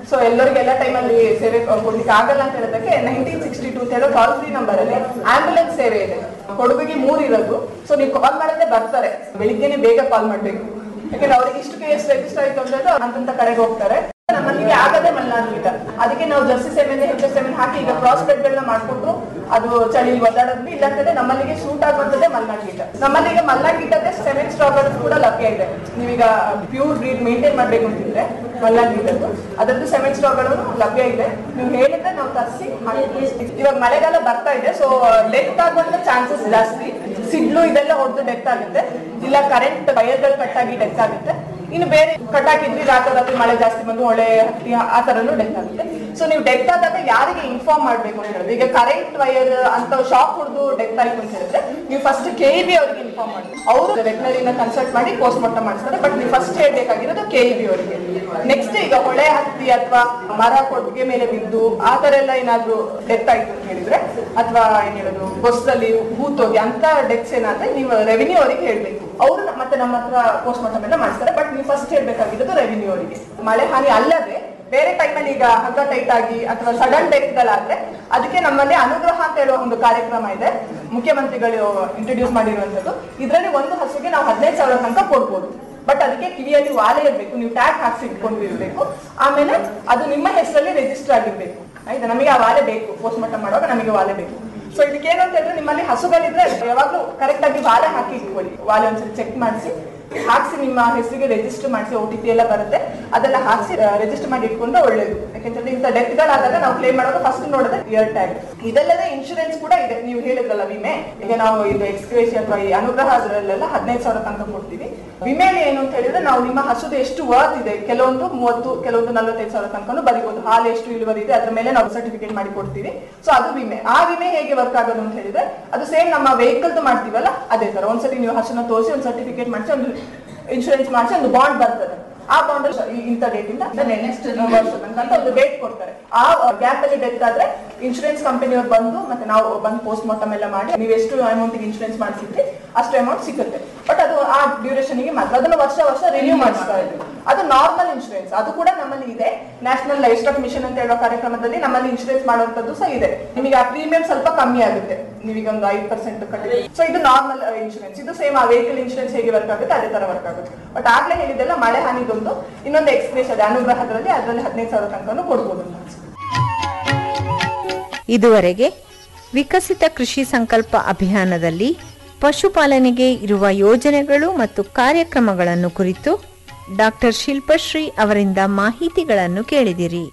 ಸೊ ಎಲ್ಲರಿಗೂ ಎಲ್ಲ ಟೈಮಲ್ಲಿ ಸೇವೆ ಕೊಡ್ಲಿಕ್ಕೆ ಆಗಲ್ಲ ಅಂತ ಹೇಳೋದಕ್ಕೆ ನೈನ್ಟೀನ್ ಸಿಕ್ಸ್ಟಿ ಟೂ ಅಂತ ಹೇಳೋ ಕಾಲ್ ಫ್ರೀ ನಂಬರ್ ಅಲ್ಲಿ ಆಂಬ್ಯುಲೆನ್ಸ್ ಸೇವೆ ಇದೆ ಕೊಡಗಿಗೆ ಮೂರ್ ಇರೋದು ಸೊ ನೀವು ಕಾಲ್ ಮಾಡಿದ್ರೆ ಬರ್ತಾರೆ ಬೆಳಿಗ್ಗೆನೆ ಬೇಗ ಕಾಲ್ ಮಾಡ್ಬೇಕು ಯಾಕಂದ್ರೆ ಅವ್ರಿಗೆ ಇಷ್ಟು ಕೇಸ್ ರಿಜಿಸ್ಟರ್ ಆಯ್ತು ಅಂತ ಹೇಳಿದ್ರೆ ಅಂತಂತ ಕಡೆಗೆ ಹೋಗ್ತಾರೆ ನಮ್ಮಲ್ಲಿಗೆ ಆಗದೆ ಮಲ್ನಾಡ್ ಅದಕ್ಕೆ ನಾವು jersey semen H S semen ಹಾಕಿ ಈಗ ಕ್ರಾಸ್ ಬೆಡ್ ಗಳನ್ನ ಮಾಡ್ಕೊಟ್ರು ಅದು ಚಳಿ ಒದ್ದಾಡೋದು ಇಲ್ಲ ಅಂತಂದ್ರೆ ನಮ್ಮಲ್ಲಿಗೆ ಸೂಟ್ ಆಗುವಂತದ್ದೇ ಮಲ್ನಾಡ್ ಗೀಟ ನಮ್ಮಲ್ಲಿಗೆ ಮಲ್ನಾಡ್ ಗೀಟದೇ ಸೆವೆನ್ ಸ್ಟಾಕ್ ಕೂಡ ಲಭ್ಯ ಇದೆ ನೀವೀಗ ಪ್ಯೂರ್ ಬ್ರೀಡ್ ಮೇಂಟೈನ್ ಮಾಡ್ಬೇಕು ಅಂತಿದ್ರೆ ಮಲ್ನಾಡ್ ಗೀಟದ್ದು ಅದರದ್ದು ಸೆವೆನ್ ಸ್ಟಾಕ್ ಲಭ್ಯ ಇದೆ ನೀವು ಹೇಳಿದ್ರೆ ನಾವು ತರಿಸಿ ಇವಾಗ ಮಳೆಗಾಲ ಬರ್ತಾ ಇದೆ ಸೊ ಡೆತ್ ಆಗುವಂತ ಚಾನ್ಸಸ್ ಜಾಸ್ತಿ ಸಿಡ್ಲು ಇದೆಲ್ಲ ಹೊಡೆದು ಡೆತ್ ಆಗುತ್ತೆ ಇಲ್ಲ ಕರೆಂಟ್ ವೈರ್ಗಳು ಕಟ್ ಆಗಿ ಡೆತ್ ಆಗುತ್ತೆ ಇನ್ನು ಬೇರೆ ಕಟ್ ಹಾಕಿದ್ರಿ ರಾತ್ರಿ ಮಳೆ ಜಾಸ್ತಿ ಬಂದು ಹೊಳೆ ಹತ್ತಿ ಆ ತರನು ಡೆತ್ ಆಗುತ್ತೆ ಸೊ ನೀವು ಡೆತ್ ಆದಾಗ ಯಾರಿಗೆ ಇನ್ಫಾರ್ಮ್ ಮಾಡ್ಬೇಕು ಅಂತ ಹೇಳಿದ್ರೆ ಈಗ ಕರೆಂಟ್ ವೈರ್ ಅಂತ ಶಾಕ್ ಹೊಡೆದು ಡೆತ್ ಆಯ್ತು ಅಂತ ಹೇಳಿದ್ರೆ ನೀವು ಫಸ್ಟ್ ಕೆ ಬಿ ಅವರಿಗೆ ಇನ್ಫಾರ್ಮ್ ಮಾಡಿ ಅವರು ವೆಟನರಿನ ಕನ್ಸಲ್ಟ್ ಮಾಡಿ ಪೋಸ್ಟ್ ಮಾರ್ಟಮ್ ಮಾಡಿಸ್ತಾರೆ ಬಟ್ ನೀವು ಫಸ್ಟ್ ಹೇಳ್ಬೇಕಾಗಿರೋದು ಕೆ ಬಿ ಅವರಿಗೆ ನೆಕ್ಸ್ಟ್ ಈಗ ಹೊಳೆ ಹತ್ತಿ ಅಥವಾ ಮರ ಕೊಟ್ಟಿಗೆ ಮೇಲೆ ಬಿದ್ದು ಆ ತರ ಎಲ್ಲ ಏನಾದ್ರು ಡೆತ್ ಆಯ್ತು ಅಂತ ಹೇಳಿದ್ರೆ ಅಥವಾ ಏನ್ ಹೇಳೋದು ಬಸ್ಸಲ್ಲಿ ಹೂತೋಗಿ ಅಂತ ಡೆತ್ಸ್ ಏನಾದ್ರೆ ನೀವು ರೆವಿನ್ಯೂ ಅವರಿಗೆ ಹೇಳ್ಬೇಕು ಅವರು ಮತ್ತೆ ನಮ್ಮ ಹತ್ರ ಪೋಸ್ಟ್ ಮಾರ್ಟಮ್ ಎಲ್ಲ ಮಾಡಿಸ್ತಾರೆ ಬಟ್ ನೀವು ಫಸ್ಟ್ ಹೇಳ್ಬೇಕಾಗಿರೋದು ರೆವಿನ್ಯೂ ಅವರಿಗೆ ಮಳೆ ಹಾನಿ ಅಲ್ಲದೆ ಬೇರೆ ಟೈಮಲ್ಲಿ ಈಗ ಹಗ್ಗ ಟೈಟ್ ಆಗಿ ಅಥವಾ ಸಡನ್ ಡೆತ್ಗಳಾದ್ರೆ ಅದಕ್ಕೆ ನಮ್ಮಲ್ಲಿ ಅನುಗ್ರಹ ಅಂತ ಹೇಳುವ ಒಂದು ಕಾರ್ಯಕ್ರಮ ಇದೆ ಮುಖ್ಯಮಂತ್ರಿಗಳು ಇಂಟ್ರೊಡ್ಯೂಸ್ ಮಾಡಿರುವಂತದ್ದು ಇದರಲ್ಲಿ ಒಂದು ಹಸುಗೆ ನಾವು ಹದಿನೈದು ಸಾವಿರ ತನಕ ಕೊಡ್ಬೋದು ಬಟ್ ಅದಕ್ಕೆ ಕಿವಿಯಲ್ಲಿ ವಾಲೆ ಇರಬೇಕು ನೀವು ಟ್ಯಾಗ್ ಹಾಕ್ಸಿ ಇಟ್ಕೊಂಡಿರ್ಬೇಕು ಆಮೇಲೆ ಅದು ನಿಮ್ಮ ಹೆಸರಲ್ಲಿ ರಿಜಿಸ್ಟರ್ ಆಗಿರ್ಬೇಕು ಆಯ್ತಾ ನಮಗೆ ಆ ವಾಲೆ ಬೇಕು ಪೋಸ್ಟ್ ಮಾರ್ಟಮ್ ಮಾಡುವಾಗ ನಮಗೆ ವಾಲೆ ಬೇಕು ಸೊ ಇದಕ್ಕೆ ಏನು ಅಂತ ಹೇಳಿದ್ರೆ ನಿಮ್ಮಲ್ಲಿ ಹಸುಗಳಿದ್ರೆ ಯಾವಾಗ್ಲೂ ಕರೆಕ್ಟ್ ಆಗಿ ವಾಲೆ ಹಾಕಿ ಇಟ್ಕೊಳ್ಳಿ ವಾಲೆ ಒಂದ್ಸರಿ ಚೆಕ್ ಮಾಡಿಸಿ ಹಾಕ್ಸಿ ನಿಮ್ಮ ಹೆಸರಿಗೆ ರಿಜಿಸ್ಟರ್ ಮಾಡಿಸಿ ಒ ಟಿ ಪಿ ಎಲ್ಲ ಬರುತ್ತೆ ಅದೆಲ್ಲ ಹಾಕ್ಸಿ ರಿಜಿಸ್ಟರ್ ಮಾಡಿ ಇಟ್ಕೊಂಡ್ರೆ ಒಳ್ಳೇದು ಯಾಕೆಂತಂದ್ರೆ ಇಂಥ ಡೆತ್ಗಳಾದಾಗ ನಾವು ಕ್ಲೇಮ್ ಮಾಡುವಾಗ ಫಸ್ಟ್ ನೋಡೋದು ಇಯರ್ ಟ್ಯಾಗ್ ಇದಲ್ಲದೆ ಇನ್ಶೂರೆನ್ಸ್ ಕೂಡ ಇದೆ ನೀವು ಹೇಳಿದ್ರಲ್ಲ ವಿಮೆ ಈಗ ನಾವು ಇದು ಎಕ್ಸ್ಕ್ರೇಸಿ ಅಥವಾ ಈ ಅನುಗ್ರಹ ಅದರಲ್ಲೆಲ್ಲ ಹದಿನೈದು ಸಾವಿರ ತನಕ ಕೊಡ್ತೀವಿ ವಿಮೆಲಿ ಏನು ಅಂತ ಹೇಳಿದ್ರೆ ನಾವು ನಿಮ್ಮ ಹಸುದು ಎಷ್ಟು ವರ್ತ್ ಇದೆ ಕೆಲವೊಂದು ಮೂವತ್ತು ಕೆಲವೊಂದು ನಲವತ್ತೈದು ಸಾವಿರ ತನಕ ಬರಿಬಹುದು ಹಾಲು ಎಷ್ಟು ಇಳುವರಿ ಇದೆ ಅದ್ರ ಮೇಲೆ ನಾವು ಸರ್ಟಿಫಿಕೇಟ್ ಮಾಡಿ ಕೊಡ್ತೀವಿ ಸೊ ಅದು ವಿಮೆ ಆ ವಿಮೆ ಹೇಗೆ ವರ್ಕ್ ಆಗೋದು ಅಂತ ಹೇಳಿದ್ರೆ ಅದು ಸೇಮ್ ನಮ್ಮ ವೆಹಿಕಲ್ದು ಮಾಡ್ತೀವಲ್ಲ ಅದೇ ತರ ಒಂದ್ಸತಿ ನೀವು ಹಸುನ ತೋರಿಸಿ ಒಂದು ಸರ್ಟಿಫಿಕೇಟ್ ಮಾಡಿಸಿ ಒಂದು ಇನ್ಶೂರೆನ್ಸ್ ಮಾಡಿಸಿ ಒಂದು ಬಾಂಡ್ ಬರ್ತದೆ ಆ ಬಾಂಡ್ ಇಂಥ ಡೇಟ್ ಇಂದ ನೆಕ್ಸ್ಟ್ ವರ್ಷ ತನಕ ಅಂತ ಒಂದು ಡೇಟ್ ಕೊಡ್ತಾರೆ ಆ ಗ್ಯಾಪ್ ಅಲ್ಲಿ ಡೆತ್ ಆದ್ರೆ ಇನ್ಶೂರೆನ್ಸ್ ಕಂಪನಿಯವ್ರು ಬಂದು ಮತ್ತೆ ನಾವು ಬಂದು ಪೋಸ್ಟ್ ಮಾರ್ಟಮ್ ಎಲ್ಲ ಮಾಡಿ ನೀವು ಎಷ್ಟು ಅಮೌಂಟ್ ಇನ್ಶೂರೆನ್ಸ್ ಮಾಡಿಸಿದ್ರಿ ಅಷ್ಟು ಅಮೌಂಟ್ ಸಿಗುತ್ತೆ ಬಟ್ ಅದು ಆ ಡ್ಯೂರೇಷನ್ ಗೆ ಮಾತ್ರ ಅದನ್ನು ವರ್ಷ ವರ್ಷ ರಿನ್ಯೂ ಮಾಡಿಸ್ತಾ ಇದ್ವಿ ಅದು ನಾರ್ಮಲ್ ಇನ್ಶೂರೆನ್ಸ್ ಅದು ಕೂಡ ನಮ್ಮಲ್ಲಿ ಇದೆ ನ್ಯಾಷನಲ್ ಲೈಫ್ ಸ್ಟಾಕ್ ಮಿಷನ್ ಅಂತ ಹೇಳೋ ಕಾರ್ಯಕ್ರಮದಲ್ಲಿ ನಮ್ಮಲ್ಲಿ ಇನ್ಶೂರೆನ್ಸ್ ಮಾಡುವಂತದ್ದು ಸಹ ಇದೆ ನಿಮಗೆ ಆ ಪ್ರೀಮಿಯಂ ಸ್ವಲ್ಪ ಕಮ್ಮಿ ಆಗುತ್ತೆ ನೀವೀಗ ಒಂದು ಐದು ಪರ್ಸೆಂಟ್ ಕಟ್ಟಿದ್ರೆ ಸೊ ಇದು ನಾರ್ಮಲ್ ಇನ್ಶೂರೆನ್ಸ್ ಇದು ಸೇಮ್ ಆ ವೆಹಿಕಲ್ ಇನ್ಶೂರೆನ್ಸ್ ಹೇಗೆ ವರ್ಕ್ ಆಗುತ್ತೆ ಅದೇ ತರ ವರ್ಕ್ ಆಗುತ್ತೆ ಬಟ್ ಆಗ್ಲೇ ಹೇಳಿದೆಲ್ಲ ಮಳೆ ಹಾನಿದೊಂದು ಇನ್ನೊಂದು ಎಕ್ಸ್ಪ್ರೆಸ್ ಇದೆ ಅನುಗ್ರಹದಲ್ಲಿ ಅದರಲ್ಲಿ ಹದಿನೈದು ಸಾವಿರ ತನಕ ಕೊಡ್ಬೋದು ಇದುವರೆಗೆ ವಿಕಸಿತ ಕೃಷಿ ಸಂಕಲ್ಪ ಅಭಿಯಾನದಲ್ಲಿ ಪಶುಪಾಲನೆಗೆ ಇರುವ ಯೋಜನೆಗಳು ಮತ್ತು ಕಾರ್ಯಕ್ರಮಗಳನ್ನು ಕುರಿತು ಡಾಕ್ಟರ್ ಶಿಲ್ಪಶ್ರೀ ಅವರಿಂದ ಮಾಹಿತಿಗಳನ್ನು ಕೇಳಿದಿರಿ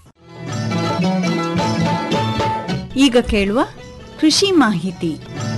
ಈಗ ಕೇಳುವ ಕೃಷಿ ಮಾಹಿತಿ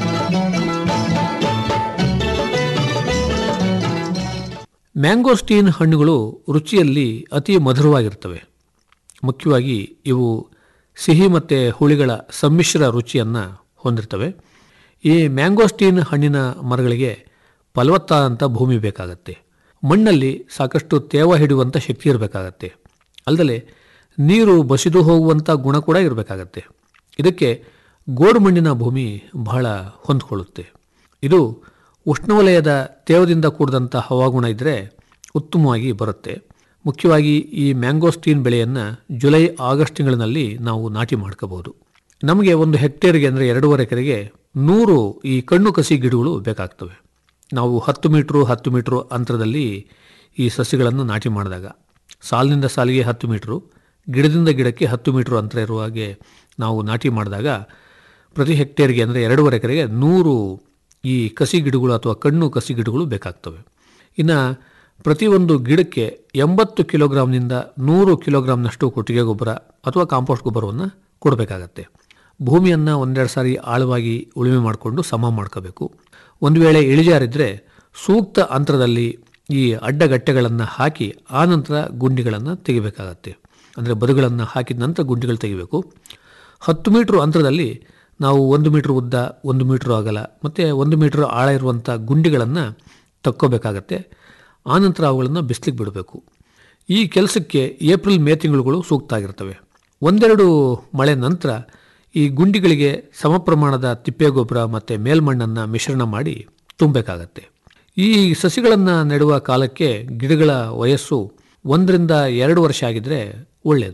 ಮ್ಯಾಂಗೋಸ್ಟೀನ್ ಹಣ್ಣುಗಳು ರುಚಿಯಲ್ಲಿ ಅತಿ ಮಧುರವಾಗಿರ್ತವೆ ಮುಖ್ಯವಾಗಿ ಇವು ಸಿಹಿ ಮತ್ತು ಹುಳಿಗಳ ಸಮ್ಮಿಶ್ರ ರುಚಿಯನ್ನು ಹೊಂದಿರ್ತವೆ ಈ ಮ್ಯಾಂಗೋಸ್ಟೀನ್ ಹಣ್ಣಿನ ಮರಗಳಿಗೆ ಫಲವತ್ತಾದಂಥ ಭೂಮಿ ಬೇಕಾಗತ್ತೆ ಮಣ್ಣಲ್ಲಿ ಸಾಕಷ್ಟು ತೇವ ಹಿಡಿಯುವಂಥ ಶಕ್ತಿ ಇರಬೇಕಾಗತ್ತೆ ಅಲ್ಲದೆ ನೀರು ಬಸಿದು ಹೋಗುವಂಥ ಗುಣ ಕೂಡ ಇರಬೇಕಾಗತ್ತೆ ಇದಕ್ಕೆ ಗೋಡು ಮಣ್ಣಿನ ಭೂಮಿ ಬಹಳ ಹೊಂದಿಕೊಳ್ಳುತ್ತೆ ಇದು ಉಷ್ಣವಲಯದ ತೇವದಿಂದ ಕೂಡಿದಂಥ ಹವಾಗುಣ ಇದ್ದರೆ ಉತ್ತಮವಾಗಿ ಬರುತ್ತೆ ಮುಖ್ಯವಾಗಿ ಈ ಮ್ಯಾಂಗೋಸ್ಟೀನ್ ಬೆಳೆಯನ್ನು ಜುಲೈ ಆಗಸ್ಟ್ ತಿಂಗಳಿನಲ್ಲಿ ನಾವು ನಾಟಿ ಮಾಡ್ಕೋಬಹುದು ನಮಗೆ ಒಂದು ಹೆಕ್ಟೇರ್ಗೆ ಅಂದರೆ ಎರಡೂವರೆ ಎಕರೆಗೆ ನೂರು ಈ ಕಣ್ಣು ಕಸಿ ಗಿಡಗಳು ಬೇಕಾಗ್ತವೆ ನಾವು ಹತ್ತು ಮೀಟ್ರು ಹತ್ತು ಮೀಟ್ರು ಅಂತರದಲ್ಲಿ ಈ ಸಸಿಗಳನ್ನು ನಾಟಿ ಮಾಡಿದಾಗ ಸಾಲಿನಿಂದ ಸಾಲಿಗೆ ಹತ್ತು ಮೀಟ್ರು ಗಿಡದಿಂದ ಗಿಡಕ್ಕೆ ಹತ್ತು ಮೀಟ್ರು ಅಂತರ ಇರುವ ಹಾಗೆ ನಾವು ನಾಟಿ ಮಾಡಿದಾಗ ಪ್ರತಿ ಹೆಕ್ಟೇರ್ಗೆ ಅಂದರೆ ಎರಡೂವರೆ ಎಕರೆಗೆ ನೂರು ಈ ಕಸಿ ಗಿಡಗಳು ಅಥವಾ ಕಣ್ಣು ಕಸಿ ಗಿಡಗಳು ಬೇಕಾಗ್ತವೆ ಇನ್ನು ಪ್ರತಿಯೊಂದು ಗಿಡಕ್ಕೆ ಎಂಬತ್ತು ಕಿಲೋಗ್ರಾಮ್ನಿಂದ ನೂರು ಕಿಲೋಗ್ರಾಮ್ನಷ್ಟು ಕೊಟ್ಟಿಗೆ ಗೊಬ್ಬರ ಅಥವಾ ಕಾಂಪೋಸ್ಟ್ ಗೊಬ್ಬರವನ್ನು ಕೊಡಬೇಕಾಗತ್ತೆ ಭೂಮಿಯನ್ನು ಒಂದೆರಡು ಸಾರಿ ಆಳವಾಗಿ ಉಳುಮೆ ಮಾಡಿಕೊಂಡು ಸಮ ಮಾಡ್ಕೋಬೇಕು ಒಂದು ವೇಳೆ ಇಳಿಜಾರಿದ್ದರೆ ಸೂಕ್ತ ಅಂತರದಲ್ಲಿ ಈ ಅಡ್ಡಗಟ್ಟೆಗಳನ್ನು ಹಾಕಿ ಆನಂತರ ಗುಂಡಿಗಳನ್ನು ತೆಗಿಬೇಕಾಗತ್ತೆ ಅಂದರೆ ಬದುಗಳನ್ನು ಹಾಕಿದ ನಂತರ ಗುಂಡಿಗಳು ತೆಗಿಬೇಕು ಹತ್ತು ಮೀಟ್ರ್ ಅಂತರದಲ್ಲಿ ನಾವು ಒಂದು ಮೀಟ್ರ್ ಉದ್ದ ಒಂದು ಮೀಟ್ರ್ ಅಗಲ ಮತ್ತು ಒಂದು ಮೀಟ್ರ್ ಆಳ ಇರುವಂಥ ಗುಂಡಿಗಳನ್ನು ತಕ್ಕೋಬೇಕಾಗತ್ತೆ ಆನಂತರ ಅವುಗಳನ್ನು ಬಿಸಿಲಿಗೆ ಬಿಡಬೇಕು ಈ ಕೆಲಸಕ್ಕೆ ಏಪ್ರಿಲ್ ಮೇ ತಿಂಗಳುಗಳು ಸೂಕ್ತ ಆಗಿರ್ತವೆ ಒಂದೆರಡು ಮಳೆ ನಂತರ ಈ ಗುಂಡಿಗಳಿಗೆ ಸಮ ಪ್ರಮಾಣದ ತಿಪ್ಪೆ ಗೊಬ್ಬರ ಮತ್ತು ಮೇಲ್ಮಣ್ಣನ್ನು ಮಿಶ್ರಣ ಮಾಡಿ ತುಂಬಬೇಕಾಗತ್ತೆ ಈ ಸಸಿಗಳನ್ನು ನೆಡುವ ಕಾಲಕ್ಕೆ ಗಿಡಗಳ ವಯಸ್ಸು ಒಂದರಿಂದ ಎರಡು ವರ್ಷ ಆಗಿದ್ದರೆ ಒಳ್ಳೆಯದು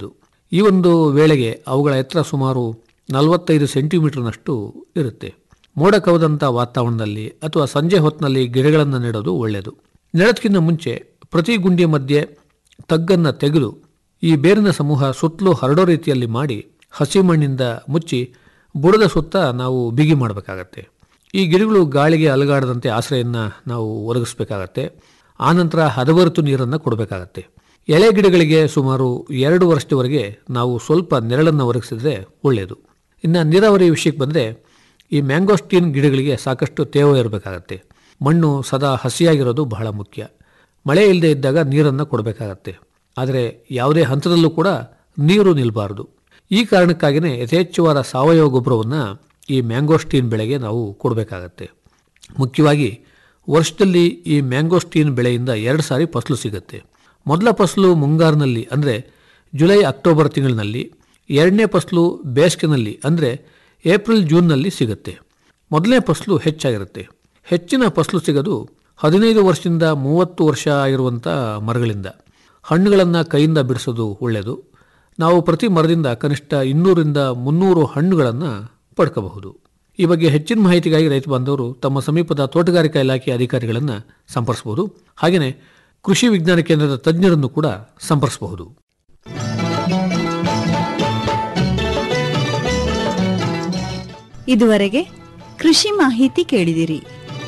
ಈ ಒಂದು ವೇಳೆಗೆ ಅವುಗಳ ಎತ್ತರ ಸುಮಾರು ನಲವತ್ತೈದು ಸೆಂಟಿಮೀಟರ್ನಷ್ಟು ಇರುತ್ತೆ ಮೋಡ ಕವಿದಂಥ ವಾತಾವರಣದಲ್ಲಿ ಅಥವಾ ಸಂಜೆ ಹೊತ್ತಿನಲ್ಲಿ ಗಿಡಗಳನ್ನು ನೆಡೋದು ಒಳ್ಳೆಯದು ನೆಡೋದಕ್ಕಿಂತ ಮುಂಚೆ ಪ್ರತಿ ಗುಂಡಿಯ ಮಧ್ಯೆ ತಗ್ಗನ್ನು ತೆಗೆದು ಈ ಬೇರಿನ ಸಮೂಹ ಸುತ್ತಲೂ ಹರಡೋ ರೀತಿಯಲ್ಲಿ ಮಾಡಿ ಹಸಿ ಮಣ್ಣಿಂದ ಮುಚ್ಚಿ ಬುಡದ ಸುತ್ತ ನಾವು ಬಿಗಿ ಮಾಡಬೇಕಾಗತ್ತೆ ಈ ಗಿಡಗಳು ಗಾಳಿಗೆ ಅಲಗಾಡದಂತೆ ಆಶ್ರಯವನ್ನು ನಾವು ಒದಗಿಸ್ಬೇಕಾಗತ್ತೆ ಆನಂತರ ಹದವರಿತು ನೀರನ್ನು ಕೊಡಬೇಕಾಗತ್ತೆ ಎಳೆ ಗಿಡಗಳಿಗೆ ಸುಮಾರು ಎರಡು ವರ್ಷದವರೆಗೆ ನಾವು ಸ್ವಲ್ಪ ನೆರಳನ್ನು ಒದಗಿಸಿದ್ರೆ ಒಳ್ಳೆಯದು ಇನ್ನು ನೀರಾವರಿ ವಿಷಯಕ್ಕೆ ಬಂದರೆ ಈ ಮ್ಯಾಂಗೋಸ್ಟೀನ್ ಗಿಡಗಳಿಗೆ ಸಾಕಷ್ಟು ತೇವ ಇರಬೇಕಾಗತ್ತೆ ಮಣ್ಣು ಸದಾ ಹಸಿಯಾಗಿರೋದು ಬಹಳ ಮುಖ್ಯ ಮಳೆ ಇಲ್ಲದೆ ಇದ್ದಾಗ ನೀರನ್ನು ಕೊಡಬೇಕಾಗತ್ತೆ ಆದರೆ ಯಾವುದೇ ಹಂತದಲ್ಲೂ ಕೂಡ ನೀರು ನಿಲ್ಲಬಾರದು ಈ ಕಾರಣಕ್ಕಾಗಿಯೇ ಯಥೇಚ್ಛವಾದ ಸಾವಯವ ಗೊಬ್ಬರವನ್ನು ಈ ಮ್ಯಾಂಗೋಸ್ಟೀನ್ ಬೆಳೆಗೆ ನಾವು ಕೊಡಬೇಕಾಗತ್ತೆ ಮುಖ್ಯವಾಗಿ ವರ್ಷದಲ್ಲಿ ಈ ಮ್ಯಾಂಗೋಸ್ಟೀನ್ ಬೆಳೆಯಿಂದ ಎರಡು ಸಾರಿ ಫಸಲು ಸಿಗುತ್ತೆ ಮೊದಲ ಫಸಲು ಮುಂಗಾರಿನಲ್ಲಿ ಅಂದರೆ ಜುಲೈ ಅಕ್ಟೋಬರ್ ತಿಂಗಳಿನಲ್ಲಿ ಎರಡನೇ ಫಸಲು ಬೇಸಿಗೆನಲ್ಲಿ ಅಂದರೆ ಏಪ್ರಿಲ್ ಜೂನ್ನಲ್ಲಿ ಸಿಗುತ್ತೆ ಮೊದಲನೇ ಫಸಲು ಹೆಚ್ಚಾಗಿರುತ್ತೆ ಹೆಚ್ಚಿನ ಫಸಲು ಸಿಗೋದು ಹದಿನೈದು ವರ್ಷದಿಂದ ಮೂವತ್ತು ವರ್ಷ ಆಗಿರುವಂಥ ಮರಗಳಿಂದ ಹಣ್ಣುಗಳನ್ನು ಕೈಯಿಂದ ಬಿಡಿಸೋದು ಒಳ್ಳೆಯದು ನಾವು ಪ್ರತಿ ಮರದಿಂದ ಕನಿಷ್ಠ ಇನ್ನೂರಿಂದ ಮುನ್ನೂರು ಹಣ್ಣುಗಳನ್ನು ಪಡ್ಕೋಬಹುದು ಈ ಬಗ್ಗೆ ಹೆಚ್ಚಿನ ಮಾಹಿತಿಗಾಗಿ ರೈತ ಬಾಂಧವರು ತಮ್ಮ ಸಮೀಪದ ತೋಟಗಾರಿಕಾ ಇಲಾಖೆ ಅಧಿಕಾರಿಗಳನ್ನು ಸಂಪರ್ಸಬಹುದು ಹಾಗೆಯೇ ಕೃಷಿ ವಿಜ್ಞಾನ ಕೇಂದ್ರದ ತಜ್ಞರನ್ನು ಕೂಡ ಸಂಪರ್ಸಬಹುದು ಇದುವರೆಗೆ ಕೃಷಿ ಮಾಹಿತಿ ಕೇಳಿದಿರಿ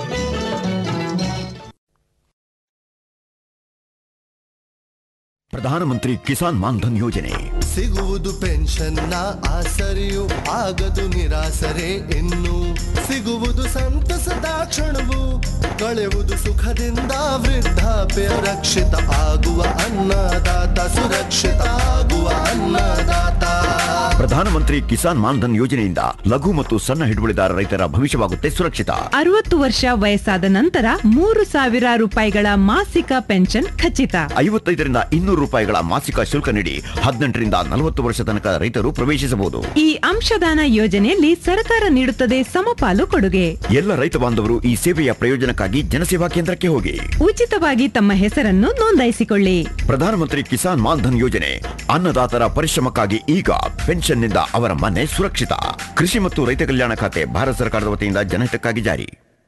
ಪ್ರಧಾನಮಂತ್ರಿ ಕಿಸಾನ್ ಮಾನ್ಧನ್ ಯೋಜನೆ ಸಿಗುವುದು ಪೆನ್ಷನ್ನ ಆಸರೆಯು ಆಗದು ನಿರಾಸರೆ ಇನ್ನು ಸಿಗುವುದು ಸಂತಸದ ಕ್ಷಣವು ಕಳೆಯುವುದು ಸುಖದಿಂದ ವೃದ್ಧಾಪ್ಯ ರಕ್ಷಿತ ಆಗುವ ಅನ್ನದಾತ ಸುರಕ್ಷಿತ ಆಗುವ ಅನ್ನದಾತ ಪ್ರಧಾನಮಂತ್ರಿ ಕಿಸಾನ್ ಮಾನ್ಧನ್ ಯೋಜನೆಯಿಂದ ಲಘು ಮತ್ತು ಸಣ್ಣ ಹಿಡುವಳಿದಾರ ರೈತರ ಭವಿಷ್ಯವಾಗುತ್ತೆ ಸುರಕ್ಷಿತ ಅರವತ್ತು ವರ್ಷ ವಯಸ್ಸಾದ ನಂತರ ಮೂರು ಸಾವಿರ ರೂಪಾಯಿಗಳ ಮಾಸಿಕ ಪೆನ್ಷನ್ ಖಚಿತ ಐವತ್ತೈದರಿಂದ ಇನ್ನೂರು ರೂಪಾಯಿಗಳ ಮಾಸಿಕ ಶುಲ್ಕ ನೀಡಿ ಹದಿನೆಂಟರಿಂದ ನಲವತ್ತು ವರ್ಷ ತನಕ ರೈತರು ಪ್ರವೇಶಿಸಬಹುದು ಈ ಅಂಶದಾನ ಯೋಜನೆಯಲ್ಲಿ ಸರ್ಕಾರ ನೀಡುತ್ತದೆ ಸಮಪಾಲು ಕೊಡುಗೆ ಎಲ್ಲ ರೈತ ಬಾಂಧವರು ಈ ಸೇವೆಯ ಪ್ರಯೋಜನಕ್ಕಾಗಿ ಜನಸೇವಾ ಕೇಂದ್ರಕ್ಕೆ ಹೋಗಿ ಉಚಿತವಾಗಿ ತಮ್ಮ ಹೆಸರನ್ನು ನೋಂದಾಯಿಸಿಕೊಳ್ಳಿ ಪ್ರಧಾನಮಂತ್ರಿ ಕಿಸಾನ್ ಮಾನ್ಧನ್ ಯೋಜನೆ ಅನ್ನದಾತರ ಪರಿಶ್ರಮಕ್ಕಾಗಿ ಈಗ ಪೆನ್ಷನ್ನಿಂದ ಅವರ ಮನೆ ಸುರಕ್ಷಿತ ಕೃಷಿ ಮತ್ತು ರೈತ ಕಲ್ಯಾಣ ಖಾತೆ ಭಾರತ ಸರ್ಕಾರದ ವತಿಯಿಂದ ಜನಹಿತಕ್ಕಾಗಿ ಜಾರಿ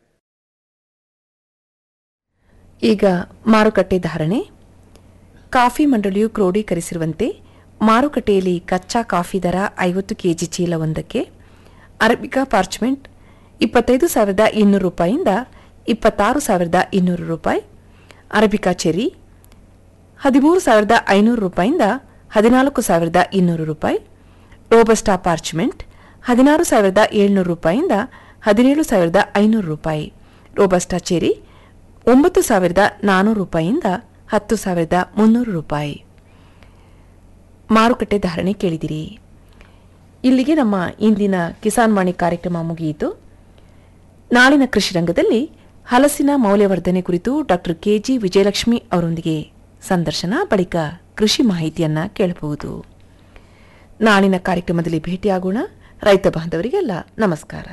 ಈಗ ಮಾರುಕಟ್ಟೆ ಧಾರಣೆ ಕಾಫಿ ಮಂಡಳಿಯು ಕ್ರೋಢೀಕರಿಸಿರುವಂತೆ ಮಾರುಕಟ್ಟೆಯಲ್ಲಿ ಕಚ್ಚಾ ಕಾಫಿ ದರ ಐವತ್ತು ಕೆಜಿ ಚೀಲವೊಂದಕ್ಕೆ ಅರಬಿಕಾ ಪಾರ್ಚ್ಮೆಂಟ್ ಇಪ್ಪತ್ತೈದು ಸಾವಿರದ ಇನ್ನೂರು ರೂಪಾಯಿಯಿಂದ ಇಪ್ಪತ್ತಾರು ಸಾವಿರದ ಇನ್ನೂರು ರೂಪಾಯಿ ಅರಬಿಕಾ ಚೆರಿ ಹದಿಮೂರು ಸಾವಿರದ ಐನೂರು ರೂಪಾಯಿಯಿಂದ ಹದಿನಾಲ್ಕು ಸಾವಿರದ ಇನ್ನೂರು ರೂಪಾಯಿ ರೋಬಸ್ಟಾ ಪಾರ್ಚ್ಮೆಂಟ್ ಹದಿನಾರು ಸಾವಿರದ ಏಳ್ನೂರು ರೂಪಾಯಿಯಿಂದ ಹದಿನೇಳು ಸಾವಿರದ ಐನೂರು ರೂಪಾಯಿ ರೋಬಸ್ಟಾ ಚೆರಿ ಒಂಬತ್ತು ಸಾವಿರದ ನಾನ್ನೂರು ರೂಪಾಯಿಯಿಂದ ಹತ್ತು ಸಾವಿರದ ಮುನ್ನೂರು ರೂಪಾಯಿ ಮಾರುಕಟ್ಟೆ ಧಾರಣೆ ಕೇಳಿದಿರಿ ಇಲ್ಲಿಗೆ ನಮ್ಮ ಇಂದಿನ ಕಿಸಾನ್ ವಾಣಿ ಕಾರ್ಯಕ್ರಮ ಮುಗಿಯಿತು ನಾಳಿನ ಕೃಷಿ ರಂಗದಲ್ಲಿ ಹಲಸಿನ ಮೌಲ್ಯವರ್ಧನೆ ಕುರಿತು ಡಾಕ್ಟರ್ ಕೆಜಿ ವಿಜಯಲಕ್ಷ್ಮಿ ಅವರೊಂದಿಗೆ ಸಂದರ್ಶನ ಬಳಿಕ ಕೃಷಿ ಮಾಹಿತಿಯನ್ನ ಕೇಳಬಹುದು ನಾಳಿನ ಕಾರ್ಯಕ್ರಮದಲ್ಲಿ ಭೇಟಿಯಾಗೋಣ ರೈತ ಬಾಂಧವರಿಗೆಲ್ಲ ನಮಸ್ಕಾರ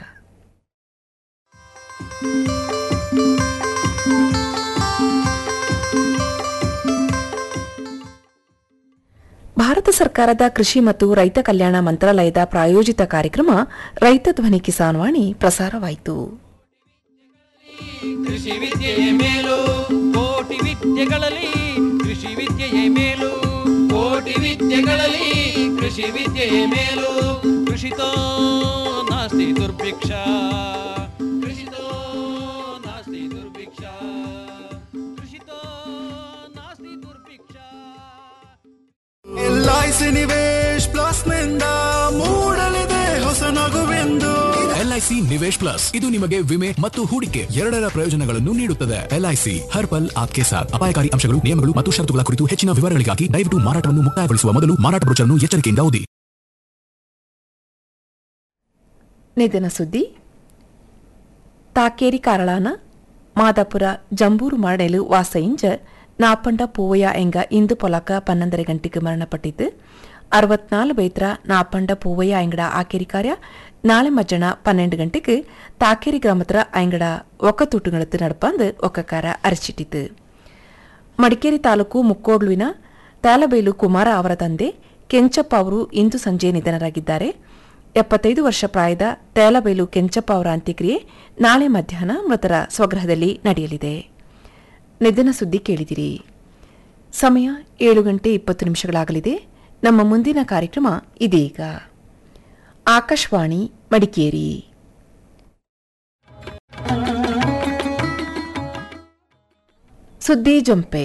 ಭಾರತ ಸರ್ಕಾರದ ಕೃಷಿ ಮತ್ತು ರೈತ ಕಲ್ಯಾಣ ಮಂತ್ರಾಲಯದ ಪ್ರಾಯೋಜಿತ ಕಾರ್ಯಕ್ರಮ ರೈತ ಧ್ವನಿ ಕಿಸಾನ್ ವಾಣಿ ಪ್ರಸಾರವಾಯಿತು ಕೃಷಿ ವಿದ್ಯೆಯೇ ಮೇಲು ಕೋಟಿ ವಿದ್ಯೆಗಳಲ್ಲಿ ಕೃಷಿ ವಿದ್ಯೆಯೇ ಮೇಲು ಕೋಟಿ ವಿದ್ಯೆಗಳಲ್ಲಿ ಕೃಷಿ ವಿದ್ಯೆಯೇ ಮೇಲು ಕೃಷಿತೋ ನಾಸ್ತಿ ದುರ್ಭಿಕ್ಷ ಕೃಷಿತೋ ನಾಸ್ತಿ ದುರ್ಭಿಕ್ಷ ಕೃಷಿತೋ ನಾಸ್ತಿ ದುರ್ಭಿಕ್ಷ L I C Nivesh plus ನಿಂದ ಮೂಡಲಿದೆ ಹೊಸ ನಗುವೆಂದು ಎಲ್ಐಸಿ ನಿವೇಶ್ ಪ್ಲಸ್ ಇದು ನಿಮಗೆ ವಿಮೆ ಮತ್ತು ಹೂಡಿಕೆ ಎರಡರ ಪ್ರಯೋಜನಗಳನ್ನು ನೀಡುತ್ತದೆ ಎಲ್ಐಸಿ ಹರ್ ಪಲ್ ಆಪ್ಕೆ ಸಾಥ್ ಅಪಾಯಕಾರಿ ಅಂಶಗಳು ನಿಯಮಗಳು ಮತ್ತು ಷರತ್ತುಗಳ ಕುರಿತು ಹೆಚ್ಚಿನ ವಿವರಗಳಿಗಾಗಿ ದಯವಿಟ್ಟು ಮಾರಾಟವನ್ನು ಮುಕ್ತಾಯಗೊಳಿಸುವ ಮೊದಲು ಮಾರಾಟ ಬ್ರೋಚರ್ನ್ನು ಎಚ್ಚರಿಕೆಯಿಂದ ಓದಿ ನಿಧನ ಸುದ್ದಿ ತಾಕೇರಿ ಕಾರಳಾನ ಮಾದಾಪುರ ಜಂಬೂರು ಮಾಡಲು ವಾಸ ಇಂಜ ನಾಪಂಡ ಪೂವಯ್ಯ ಎಂಗ ಇಂದು ಪೊಲಕ ಪನ್ನೊಂದರ ಗಂಟೆಗೆ ಮರಣಪಟ್ಟಿದ್ದು ಅರವತ್ನಾಲು ಬೈತ್ರ ನಾಪಂಡ ಪೂವಯ್ಯ ಎಂಗಡ ಆಕೇರಿ ಕಾರ್ಯ ನಾಳೆ ಮಜ್ಜನ ಪನ್ನೆಂಡು ಗಂಟೆಗೆ ತಾಕೇರಿ ಗ್ರಾಮತ್ರ ಐಂಗಡ ಒಕ್ಕತೂಟುಗಳತ್ತು ನಡಪಂದು ಒಕ್ಕಕಾರ ಅರಚಿಟ್ಟಿತು ಮಡಿಕೇರಿ ತಾಲೂಕು ಮುಕ್ಕೋಡ್ಲುವಿನ ತಾಲಬೈಲು ಕುಮಾರ ಅವರ ತಂದೆ ಕೆಂಚಪ್ಪ ಅವರು ಇಂದು ಸಂಜೆ ನಿಧನರಾಗಿದ್ದಾರೆ ಎಪ್ಪತ್ತೈದು ವರ್ಷ ಪ್ರಾಯದ ತೇಲಬೈಲು ಕೆಂಚಪ್ಪ ಅವರ ಅಂತ್ಯಕ್ರಿಯೆ ನಾಳೆ ಮಧ್ಯಾಹ್ನ ಮೃತರ ಸ್ವಗೃಹದಲ್ಲಿ ನಡೆಯಲಿದೆ ನಿಧನ ಸುದ್ದಿ ಕೇಳಿದಿರಿ ಸಮಯ ಏಳು ಗಂಟೆ ಇಪ್ಪತ್ತು ನಿಮಿಷಗಳಾಗಲಿದೆ ನಮ್ಮ ಮುಂದಿನ ಕಾರ್ಯಕ್ರಮ ಇದೀಗ ಆಕಾಶವಾಣಿ ಮಡಿಕೇರಿ ಸುದ್ದಿ ಜೊಂಪೆ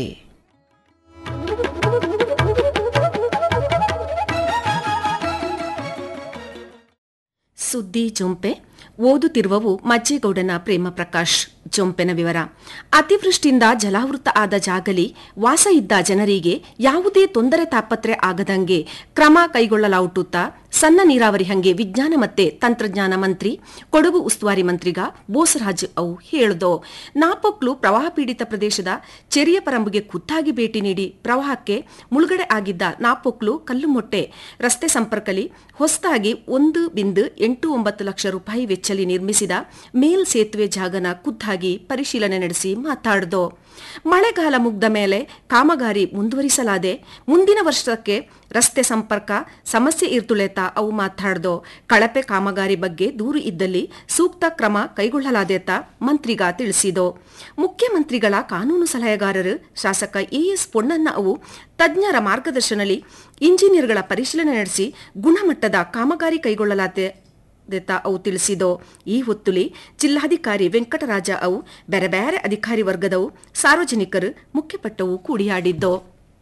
ಸುದ್ದಿ ಜೊಂಪೆ ಓದುತ್ತಿರುವವು ಮಜ್ಜೇಗೌಡನ ಪ್ರೇಮ ಪ್ರಕಾಶ್ ಜೊಂಪೆನ ವಿವರ ಅತಿವೃಷ್ಟಿಯಿಂದ ಜಲಾವೃತ ಆದ ಜಾಗಲಿ ವಾಸ ಇದ್ದ ಜನರಿಗೆ ಯಾವುದೇ ತೊಂದರೆ ತಾಪತ್ರೆ ಆಗದಂಗೆ ಕ್ರಮ ಕೈಗೊಳ್ಳಲಾಗುತ್ತಾ ಸಣ್ಣ ನೀರಾವರಿ ಹಂಗೆ ವಿಜ್ಞಾನ ಮತ್ತೆ ತಂತ್ರಜ್ಞಾನ ಮಂತ್ರಿ ಕೊಡಗು ಉಸ್ತುವಾರಿ ಮಂತ್ರಿಗ ಬೋಸರಾಜ್ ಅವು ಹೇಳಿದೋ ನಾಪೊಕ್ಲು ಪ್ರವಾಹ ಪೀಡಿತ ಪ್ರದೇಶದ ಚೆರಿಯ ಪರಂಬುಗೆ ಖುದ್ದಾಗಿ ಭೇಟಿ ನೀಡಿ ಪ್ರವಾಹಕ್ಕೆ ಮುಳುಗಡೆ ಆಗಿದ್ದ ನಾಪೊಕ್ಲು ಕಲ್ಲುಮೊಟ್ಟೆ ರಸ್ತೆ ಸಂಪರ್ಕಲಿ ಹೊಸದಾಗಿ ಒಂದು ಬಿಂದು ಎಂಟು ಒಂಬತ್ತು ಲಕ್ಷ ರೂಪಾಯಿ ವೆಚ್ಚಲಿ ನಿರ್ಮಿಸಿದ ಮೇಲ್ ಸೇತುವೆ ಜಾಗನ ಖುದ್ದಾಗಿ ಪರಿಶೀಲನೆ ನಡೆಸಿ ಮಾತಾಡ್ದೋ ಮಳೆಗಾಲ ಮುಗ್ದ ಮೇಲೆ ಕಾಮಗಾರಿ ಮುಂದುವರಿಸಲಾದೆ ಮುಂದಿನ ವರ್ಷಕ್ಕೆ ರಸ್ತೆ ಸಂಪರ್ಕ ಸಮಸ್ಯೆ ಇರ್ತುಳೆತ ಅವು ಮಾತಾಡ್ದೋ ಕಳಪೆ ಕಾಮಗಾರಿ ಬಗ್ಗೆ ದೂರು ಇದ್ದಲ್ಲಿ ಸೂಕ್ತ ಕ್ರಮ ಕೈಗೊಳ್ಳಲಾದೇತ ಮಂತ್ರಿಗ ತಿಳಿಸಿದೋ ಮುಖ್ಯಮಂತ್ರಿಗಳ ಕಾನೂನು ಸಲಹೆಗಾರರು ಶಾಸಕ ಎಎಸ್ ಪೊನ್ನಣ್ಣ ಅವು ತಜ್ಞರ ಮಾರ್ಗದರ್ಶನದಲ್ಲಿ ಇಂಜಿನಿಯರ್ಗಳ ಪರಿಶೀಲನೆ ನಡೆಸಿ ಗುಣಮಟ್ಟದ ಕಾಮಗಾರಿ ಕೈಗೊಳ್ಳಲಾದೆ ದೆತ್ತ ಅವು ತಿಳಿಸಿದೋ ಈ ಹೊತ್ತುಲಿ ಜಿಲ್ಲಾಧಿಕಾರಿ ವೆಂಕಟರಾಜ ಅವು ಬೇರೆ ಬೇರೆ ಅಧಿಕಾರಿ ವರ್ಗದವು ಸಾರ್ವಜನಿಕರು ಮುಖ್ಯಪಟ್ಟವು ಕೂಡಿಯಾಡಿದ್ದೋ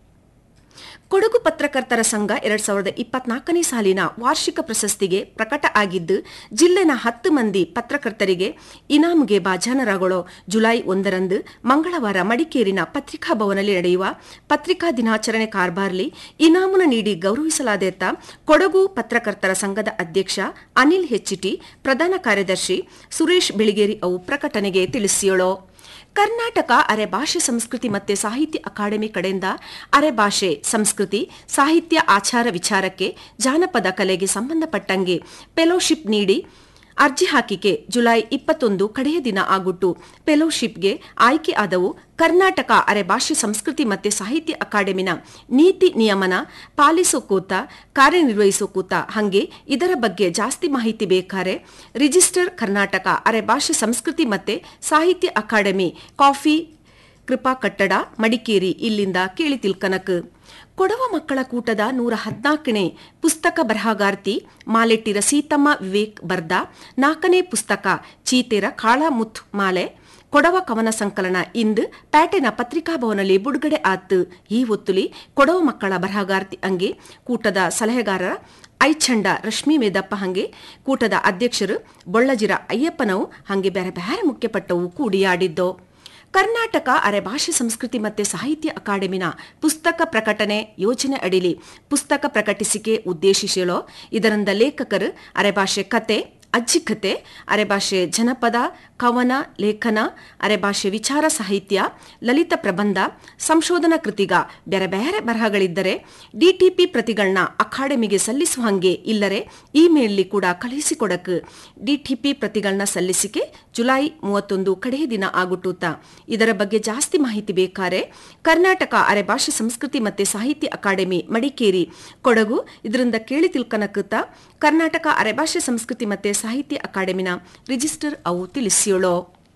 ಕೊಡಗು ಪತ್ರಕರ್ತರ ಸಂಘ ಎರಡ್ ಸಾವಿರದ ಇಪ್ಪತ್ನಾಲ್ಕನೇ ಸಾಲಿನ ವಾರ್ಷಿಕ ಪ್ರಶಸ್ತಿಗೆ ಪ್ರಕಟ ಆಗಿದ್ದು ಜಿಲ್ಲೆನ ಹತ್ತು ಮಂದಿ ಪತ್ರಕರ್ತರಿಗೆ ಇನಾಮ್ಗೆ ಬಾಜಾನರಾಗಳು ಜುಲೈ ಒಂದರಂದು ಮಂಗಳವಾರ ಮಡಿಕೇರಿನ ಪತ್ರಿಕಾ ಭವನದಲ್ಲಿ ನಡೆಯುವ ಪತ್ರಿಕಾ ದಿನಾಚರಣೆ ಕಾರ್ಬಾರ್ಲಿ ಇನಾಮುನ ನೀಡಿ ಗೌರವಿಸಲಾದೇತ ಕೊಡಗು ಪತ್ರಕರ್ತರ ಸಂಘದ ಅಧ್ಯಕ್ಷ ಅನಿಲ್ ಹೆಚ್ಚಿಟಿ ಪ್ರಧಾನ ಕಾರ್ಯದರ್ಶಿ ಸುರೇಶ್ ಬೆಳಿಗೇರಿ ಅವು ಪ್ರಕಟಣೆಗೆ ತಿಳಿಸಿಯೋಳು ಕರ್ನಾಟಕ ಅರೆ ಭಾಷೆ ಸಂಸ್ಕೃತಿ ಮತ್ತೆ ಸಾಹಿತ್ಯ ಅಕಾಡೆಮಿ ಕಡೆಯಿಂದ ಅರೆ ಭಾಷೆ ಸಂಸ್ಕೃತಿ ಸಾಹಿತ್ಯ ಆಚಾರ ವಿಚಾರಕ್ಕೆ ಜಾನಪದ ಕಲೆಗೆ ಸಂಬಂಧಪಟ್ಟಂಗೆ ಫೆಲೋಶಿಪ್ ನೀಡಿ ಅರ್ಜಿ ಹಾಕಿಕೆ ಜುಲೈ ಇಪ್ಪತ್ತೊಂದು ಕಡೆಯ ದಿನ ಆಗುಟ್ಟು ಫೆಲೋಶಿಪ್ಗೆ ಆಯ್ಕೆ ಆದವು ಕರ್ನಾಟಕ ಅರೆ ಭಾಷೆ ಸಂಸ್ಕೃತಿ ಮತ್ತೆ ಸಾಹಿತ್ಯ ಅಕಾಡೆಮಿನ ನೀತಿ ನಿಯಮನ ಪಾಲಿಸೋ ಕೂತ ಕಾರ್ಯನಿರ್ವಹಿಸೋ ಕೂತ ಹಂಗೆ ಇದರ ಬಗ್ಗೆ ಜಾಸ್ತಿ ಮಾಹಿತಿ ಬೇಕಾರೆ ರಿಜಿಸ್ಟರ್ ಕರ್ನಾಟಕ ಅರೆ ಭಾಷೆ ಸಂಸ್ಕೃತಿ ಮತ್ತೆ ಸಾಹಿತ್ಯ ಅಕಾಡೆಮಿ ಕಾಫಿ ಕೃಪಾ ಕಟ್ಟಡ ಮಡಿಕೇರಿ ಇಲ್ಲಿಂದ ಕೇಳಿ ತಿಳ್ಕನಕ್ ಕೊಡವ ಮಕ್ಕಳ ಕೂಟದ ನೂರ ಹದ್ನಾಲ್ಕನೇ ಪುಸ್ತಕ ಬರಹಗಾರ್ತಿ ಮಾಲೆಟ್ಟಿರ ಸೀತಮ್ಮ ವಿವೇಕ್ ಬರ್ದ ನಾಲ್ಕನೇ ಪುಸ್ತಕ ಚೀತೆರ ಕಾಳಮುತ್ ಮಾಲೆ ಕೊಡವ ಕವನ ಸಂಕಲನ ಇಂದು ಪ್ಯಾಟೆನ ಪತ್ರಿಕಾ ಭವನಲ್ಲಿ ಬಿಡುಗಡೆ ಆತು ಈ ಹೊತ್ತುಲಿ ಕೊಡವ ಮಕ್ಕಳ ಬರಹಗಾರ್ತಿ ಅಂಗೆ ಕೂಟದ ಸಲಹೆಗಾರರ ಐಚಂಡ ರಶ್ಮಿ ಮೇದಪ್ಪ ಹಂಗೆ ಕೂಟದ ಅಧ್ಯಕ್ಷರು ಬೊಳ್ಳಜಿರ ಅಯ್ಯಪ್ಪನವು ಹಂಗೆ ಬೇರೆ ಬೇರೆ ಮುಖ್ಯಪಟ್ಟವು ಕೂಡಿಯಾಡಿದ್ದೋ ಕರ್ನಾಟಕ ಅರೆ ಭಾಷೆ ಸಂಸ್ಕೃತಿ ಮತ್ತೆ ಸಾಹಿತ್ಯ ಅಕಾಡೆಮಿನ ಪುಸ್ತಕ ಪ್ರಕಟಣೆ ಯೋಜನೆ ಅಡಿಲಿ ಪುಸ್ತಕ ಪ್ರಕಟಿಸಿಕೆ ಉದ್ದೇಶಿಸಿಳೋ ಇದರಿಂದ ಲೇಖಕರು ಅರೆಭಾಷೆ ಕತೆ ಅಜ್ಜಿಕತೆ ಅರೆಭಾಷೆ ಜನಪದ ಕವನ ಲೇಖನ ಅರೆಭಾಷೆ ವಿಚಾರ ಸಾಹಿತ್ಯ ಲಲಿತ ಪ್ರಬಂಧ ಸಂಶೋಧನಾ ಕೃತಿಗ ಬೇರೆ ಬೇರೆ ಬರಹಗಳಿದ್ದರೆ ಡಿಟಿಪಿ ಪ್ರತಿಗಳನ್ನ ಅಕಾಡೆಮಿಗೆ ಸಲ್ಲಿಸುವ ಹಂಗೆ ಇಲ್ಲರೆ ಇಮೇಲ್ಲಿ ಕೂಡ ಕಳುಹಿಸಿಕೊಡಕ್ ಡಿಟಿಪಿ ಪ್ರತಿಗಳನ್ನ ಸಲ್ಲಿಸಿಕೆ ಜುಲೈ ಮೂವತ್ತೊಂದು ಕಡೆಯ ದಿನ ಆಗುಟ್ಟೂತ ಇದರ ಬಗ್ಗೆ ಜಾಸ್ತಿ ಮಾಹಿತಿ ಬೇಕಾರೆ ಕರ್ನಾಟಕ ಅರೆ ಭಾಷೆ ಸಂಸ್ಕೃತಿ ಮತ್ತೆ ಸಾಹಿತ್ಯ ಅಕಾಡೆಮಿ ಮಡಿಕೇರಿ ಕೊಡಗು ಇದರಿಂದ ಕೇಳಿ ತಿಳ್ಕನಕುತ್ತ ಕರ್ನಾಟಕ ಅರೆ ಭಾಷೆ ಸಂಸ್ಕೃತಿ ಮತ್ತೆ ಸಾಹಿತ್ಯ ಅಕಾಡೆಮಿನ ರಿಜಿಸ್ಟರ್ ಅವು ತಿಳಿಸಿಯೋಳು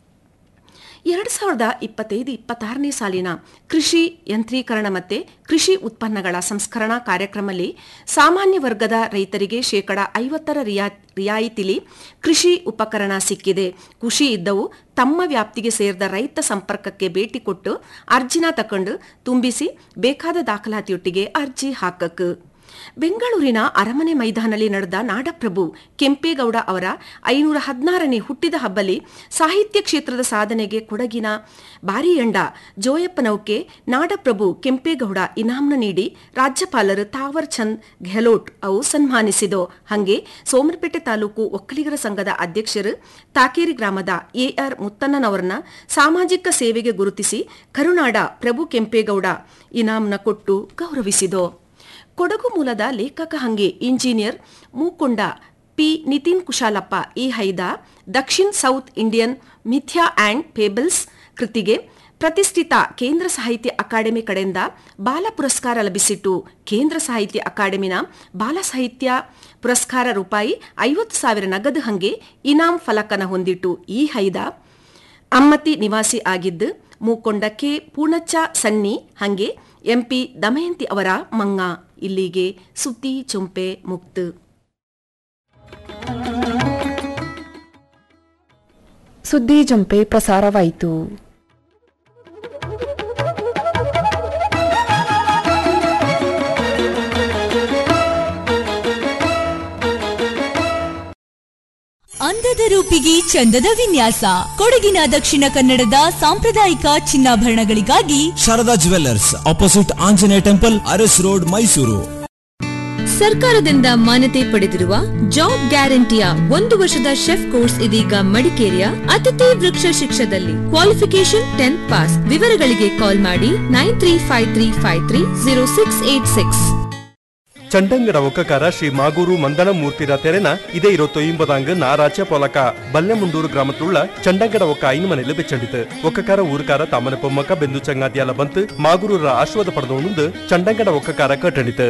ಎರಡು ಸಾವಿರದ ಇಪ್ಪತ್ತೈದು ಇಪ್ಪತ್ತಾರನೇ ಸಾಲಿನ ಕೃಷಿ ಯಂತ್ರೀಕರಣ ಮತ್ತೆ ಕೃಷಿ ಉತ್ಪನ್ನಗಳ ಸಂಸ್ಕರಣಾ ಕಾರ್ಯಕ್ರಮದಲ್ಲಿ ಸಾಮಾನ್ಯ ವರ್ಗದ ರೈತರಿಗೆ ಶೇಕಡ ಐವತ್ತರ ರಿಯಾ ರಿಯಾಯಿತಿಲಿ ಕೃಷಿ ಉಪಕರಣ ಸಿಕ್ಕಿದೆ ಖುಷಿ ಇದ್ದವು ತಮ್ಮ ವ್ಯಾಪ್ತಿಗೆ ಸೇರಿದ ರೈತ ಸಂಪರ್ಕಕ್ಕೆ ಭೇಟಿ ಕೊಟ್ಟು ಅರ್ಜಿನ ತಕೊಂಡು ತುಂಬಿಸಿ ಬೇಕಾದ ದಾಖಲಾತಿಯೊಟ್ಟಿಗೆ ಅರ್ಜಿ ಹಾಕಕ್ ಬೆಂಗಳೂರಿನ ಅರಮನೆ ಮೈದಾನಲ್ಲಿ ನಡೆದ ನಾಡಪ್ರಭು ಕೆಂಪೇಗೌಡ ಅವರ ಐನೂರ ಹದಿನಾರನೇ ಹುಟ್ಟಿದ ಹಬ್ಬಲಿ ಸಾಹಿತ್ಯ ಕ್ಷೇತ್ರದ ಸಾಧನೆಗೆ ಕೊಡಗಿನ ಬಾರಿಯಂಡ ಜೋಯಪ್ಪನೌಕೆ ನಾಡಪ್ರಭು ಕೆಂಪೇಗೌಡ ಇನಾಮ್ನ ನೀಡಿ ರಾಜ್ಯಪಾಲರು ತಾವರ್ ಚಂದ್ ಗೆಹ್ಲೋಟ್ ಅವು ಸನ್ಮಾನಿಸಿದೋ ಹಂಗೆ ಸೋಮರಪೇಟೆ ತಾಲೂಕು ಒಕ್ಕಲಿಗರ ಸಂಘದ ಅಧ್ಯಕ್ಷರು ತಾಕೇರಿ ಗ್ರಾಮದ ಎಆರ್ ಮುತ್ತಣ್ಣನವರನ್ನ ಸಾಮಾಜಿಕ ಸೇವೆಗೆ ಗುರುತಿಸಿ ಕರುನಾಡ ಪ್ರಭು ಕೆಂಪೇಗೌಡ ಇನಾಮ್ನ ಕೊಟ್ಟು ಗೌರವಿಸಿದೋ ಕೊಡಗು ಮೂಲದ ಲೇಖಕ ಹಂಗೆ ಇಂಜಿನಿಯರ್ ಮೂಕೊಂಡ ಪಿ ನಿತಿನ್ ಕುಶಾಲಪ್ಪ ಈ ಹೈದ Dakshin south Indian myths and fables ಕೃತಿಗೆ ಪ್ರತಿಷ್ಠಿತ ಕೇಂದ್ರ ಸಾಹಿತ್ಯ ಅಕಾಡೆಮಿ ಕಡೆಯಿಂದ ಬಾಲ ಪುರಸ್ಕಾರ ಲಭಿಸಿಟ್ಟು ಕೇಂದ್ರ ಸಾಹಿತ್ಯ ಅಕಾಡೆಮಿನ ಬಾಲ ಸಾಹಿತ್ಯ ಪುರಸ್ಕಾರ ರೂಪಾಯಿ ಐವತ್ತು ಸಾವಿರ ನಗದು ಹಂಗೆ ಇನಾಂ ಫಲಕನ ಹೊಂದಿಟ್ಟು ಈ ಹೈದ ಅಮ್ಮತಿ ನಿವಾಸಿ ಆಗಿದ್ದು ಮೂಕೊಂಡ ಕೆ ಪೂರ್ಣಚ್ಚ ಸನ್ನಿ ಹಂಗೆ ಎಂಪಿ ದಮಯಂತಿ ಅವರ ಮಂಗ ಇಲ್ಲಿಗೆ ಸುದ್ದಿ ಚುಂಪೆ ಮುಕ್ತು ಸುದ್ದಿ ಜಂಪೆ ಪ್ರಸಾರವಾಯಿತು ಅಂದದ ರೂಪಿಗೆ ಚಂದದ ವಿನ್ಯಾಸ ಕೊಡಗಿನ ದಕ್ಷಿಣ ಕನ್ನಡದ ಸಾಂಪ್ರದಾಯಿಕ ಚಿನ್ನಾಭರಣಗಳಿಗಾಗಿ Sharada jewellers opposite Anjaneya temple Aras road Mysuru ಸರ್ಕಾರದಿಂದ ಮಾನ್ಯತೆ ಪಡೆದಿರುವ ಜಾಬ್ ಗ್ಯಾರಂಟಿಯ ಒಂದು ವರ್ಷದ ಶೆಫ್ ಕೋರ್ಸ್ ಇದೀಗ ಮಡಿಕೇರಿಯ ಅತಿಥಿ ವೃಕ್ಷ ಶಿಕ್ಷದಲ್ಲಿ ಕ್ವಾಲಿಫಿಕೇಶನ್ ಟೆಂತ್ ಪಾಸ್ ವಿವರಗಳಿಗೆ ಕಾಲ್ ಮಾಡಿ nine three five three five three zero six eight six ಚಂಡಂಗಡ ಒಕ್ಕಕಾರ ಶ್ರೀ ಮಾಗೂರು ಮಂದನ ಮೂರ್ತಿರ ತೆರೆನ ಇದೇ ಇರುವತ್ತು ಇಂಬದಾಂಗ್ ನಾರಾಚ ಪೊಲಕ ಬಲ್ಲೆಮುಂಡೂರು ಗ್ರಾಮத்துள்ள ಚಂಡಂಗಡ ಒಕ್ಕ ಐನು ಮನೆಯಲ್ಲಿ ಬೆಚ್ಚಂಡಿತು ಒಕ್ಕಕಾರ ಊರುಕಾರ ತಮ್ಮನ ಪೊಮ್ಮಕ್ಕ ಬೆಂದು ಚಂಗಾದಿಯಲ್ಲ ಬಂತು ಮಾಗೂರೂರ ಆಶ್ವಾದ ಪಡೆದವನುಂದು ಚಂಡಂಗಡ ಒಕ್ಕಕಾರ ಕಟ್ಟಣಿತು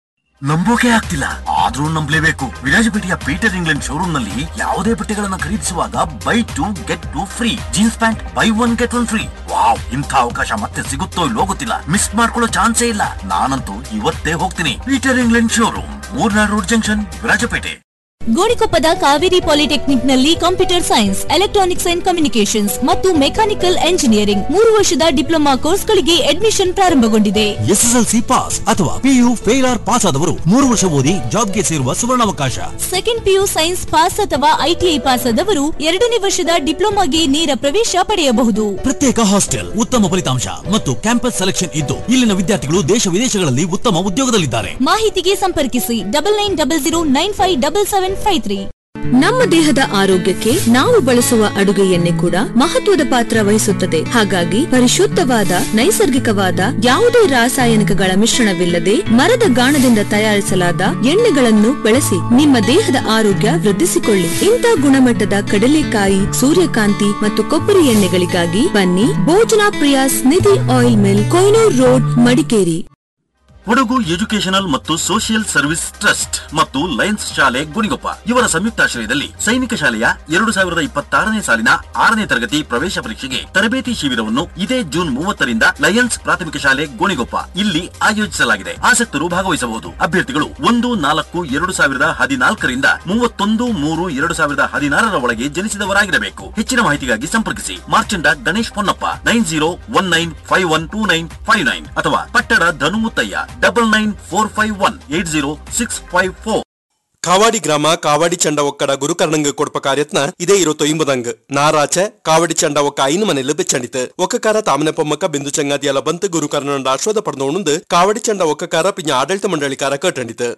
ನಂಬೋಕೆ ಆಗ್ತಿಲ್ಲ ಆದ್ರೂ ನಂಬಲೇಬೇಕು ವಿರಾಜಪೇಟೆಯ ಪೀಟರ್ ಇಂಗ್ಲೆಂಡ್ ಶೋರೂಮ್ ನಲ್ಲಿ ಯಾವುದೇ ಬಟ್ಟೆಗಳನ್ನ ಖರೀದಿಸುವಾಗ buy two get two free jeans pant buy one get one free wow ಇಂಥ ಅವಕಾಶ ಮತ್ತೆ ಸಿಗುತ್ತೋ ಇಲ್ಲೋ ಗೊತ್ತಿಲ್ಲ ಮಿಸ್ ಮಾಡ್ಕೊಳ್ಳೋ ಚಾನ್ಸೇ ಇಲ್ಲ ನಾನಂತೂ ಇವತ್ತೇ ಹೋಗ್ತೀನಿ Peter England showroom Murnad road junction Virajpet ಗೋಣಿಕೊಪ್ಪದ ಕಾವೇರಿ ಪಾಲಿಟೆಕ್ನಿಕ್ನಲ್ಲಿ computer science electronics and communications ಮತ್ತು ಮೆಕ್ಯಾನಿಕಲ್ ಎಂಜಿನಿಯರಿಂಗ್ ಮೂರು ವರ್ಷದ ಡಿಪ್ಲೊಮಾ ಕೋರ್ಸ್ಗಳಿಗೆ ಅಡ್ಮಿಷನ್ ಪ್ರಾರಂಭಗೊಂಡಿದೆ ಎಸ್ಎಸ್ಎಲ್ಸಿ ಪಾಸ್ ಅಥವಾ ಪಿಯು ಫೇಲ್ ಆರ್ ಪಾಸ್ ಆದವರು ಮೂರು ವರ್ಷ ಓದಿ ಜಾಬ್ಗೆ ಸೇರುವ ಸುವರ್ಣಾವಕಾಶ ಸೆಕೆಂಡ್ ಪಿಯು ಸೈನ್ಸ್ ಪಾಸ್ ಅಥವಾ ಐಟಿಐ ಪಾಸ್ ಆದವರು ಎರಡನೇ ವರ್ಷದ ಡಿಪ್ಲೊಮಾಗೆ ನೇರ ಪ್ರವೇಶ ಪಡೆಯಬಹುದು ಪ್ರತ್ಯೇಕ ಹಾಸ್ಟೆಲ್ ಉತ್ತಮ ಫಲಿತಾಂಶ ಮತ್ತು ಕ್ಯಾಂಪಸ್ ಸೆಲೆಕ್ಷನ್ ಇದ್ದು ಇಲ್ಲಿನ ವಿದ್ಯಾರ್ಥಿಗಳು ದೇಶ ವಿದೇಶಗಳಲ್ಲಿ ಉತ್ತಮ ಉದ್ಯೋಗದಲ್ಲಿದ್ದಾರೆ ಮಾಹಿತಿಗೆ ಸಂಪರ್ಕಿಸಿ double nine double zero nine five double seven five three ನಮ್ಮ ದೇಹದ ಆರೋಗ್ಯಕ್ಕೆ ನಾವು ಬಳಸುವ ಅಡುಗೆ ಎಣ್ಣೆ ಕೂಡ ಮಹತ್ವದ ಪಾತ್ರ ವಹಿಸುತ್ತದೆ ಹಾಗಾಗಿ ಪರಿಶುದ್ಧವಾದ ನೈಸರ್ಗಿಕವಾದ ಯಾವುದೇ ರಾಸಾಯನಿಕಗಳ ಮಿಶ್ರಣವಿಲ್ಲದೆ ಮರದ ಗಾಣದಿಂದ ತಯಾರಿಸಲಾದ ಎಣ್ಣೆಗಳನ್ನು ಬಳಸಿ ನಿಮ್ಮ ದೇಹದ ಆರೋಗ್ಯ ವೃದ್ಧಿಸಿಕೊಳ್ಳಿ ಇಂಥ ಗುಣಮಟ್ಟದ ಕಡಲೆಕಾಯಿ ಸೂರ್ಯಕಾಂತಿ ಮತ್ತು ಕೊಬ್ಬರಿ ಎಣ್ಣೆಗಳಿಗಾಗಿ ಬನ್ನಿ Bhojana Priyas Nidhi oil mill Koinur road Madikeri Kodagu educational ಮತ್ತು ಸೋಷಿಯಲ್ ಸರ್ವಿಸ್ ಟ್ರಸ್ಟ್ ಮತ್ತು ಲಯನ್ಸ್ ಶಾಲೆ ಗುಣಿಗೊಪ್ಪ ಇವರ ಸಂಯುಕ್ತಾಶ್ರಯದಲ್ಲಿ ಸೈನಿಕ ಶಾಲೆಯ ಎರಡು ಸಾವಿರದ ಇಪ್ಪತ್ತಾರನೇ ಸಾಲಿನ ಆರನೇ ತರಗತಿ ಪ್ರವೇಶ ಪರೀಕ್ಷೆಗೆ ತರಬೇತಿ ಶಿಬಿರವನ್ನು ಇದೇ ಜೂನ್ ಮೂವತ್ತರಿಂದ ಲಯನ್ಸ್ ಪ್ರಾಥಮಿಕ ಶಾಲೆ ಗೋಣಿಗೊಪ್ಪ ಇಲ್ಲಿ ಆಯೋಜಿಸಲಾಗಿದೆ ಆಸಕ್ತರು ಭಾಗವಹಿಸಬಹುದು ಅಭ್ಯರ್ಥಿಗಳು ಒಂದು ನಾಲ್ಕು ಎರಡು ಸಾವಿರದ ಹದಿನಾಲ್ಕರಿಂದ ಮೂವತ್ತೊಂದು ಮೂರು ಎರಡು ಸಾವಿರದ ಹದಿನಾರರ ಒಳಗೆ ಜನಿಸಿದವರಾಗಿರಬೇಕು ಹೆಚ್ಚಿನ ಮಾಹಿತಿಗಾಗಿ ಸಂಪರ್ಕಿಸಿ Marchanda Ganesh Ponnappa nine zero one nine five one two nine five nine ಅಥವಾ ಪಟ್ಟಣ Dhanumuttayya double nine four five one eight zero six five four Kavadi ಗ್ರಾಮ ಕಾವಾಡಿ ಚಂಡ ಒಕ್ಕಡ ಗುರುಕರ್ಣಂಗ್ ಕೊಡ್ಪ ಕಾರ್ಯತ್ನ ಇದೇ ಇರೋ ತೊಂಬದಂಗ್ ನಾರಾಚೆ ಕಾವಡಿ ಚಂಡ ಒಕ್ಕ ಐನು ಮನೆಯಲ್ಲಿ ಬೆಚ್ಚಂಡಿತು ಒಕ್ಕಕಾರ ತಾಮನೆ ಪೊಮ್ಮಕ್ಕ ಬಿಂದು ಚಂಗಾದಿಯಲ್ಲ ಬಂತು ಗುರುಕರ್ಣಂಡ ಆಶ್ವಾದ ಪಡೆದವನುಂದು ಕಾವಡಿ ಚಂಡ ಒಕ್ಕಕಾರ ಪಿಂಜ ಆಡಳಿತ ಮಂಡಳಿಕಾರ ಕಟ್ಟಂಡಿತು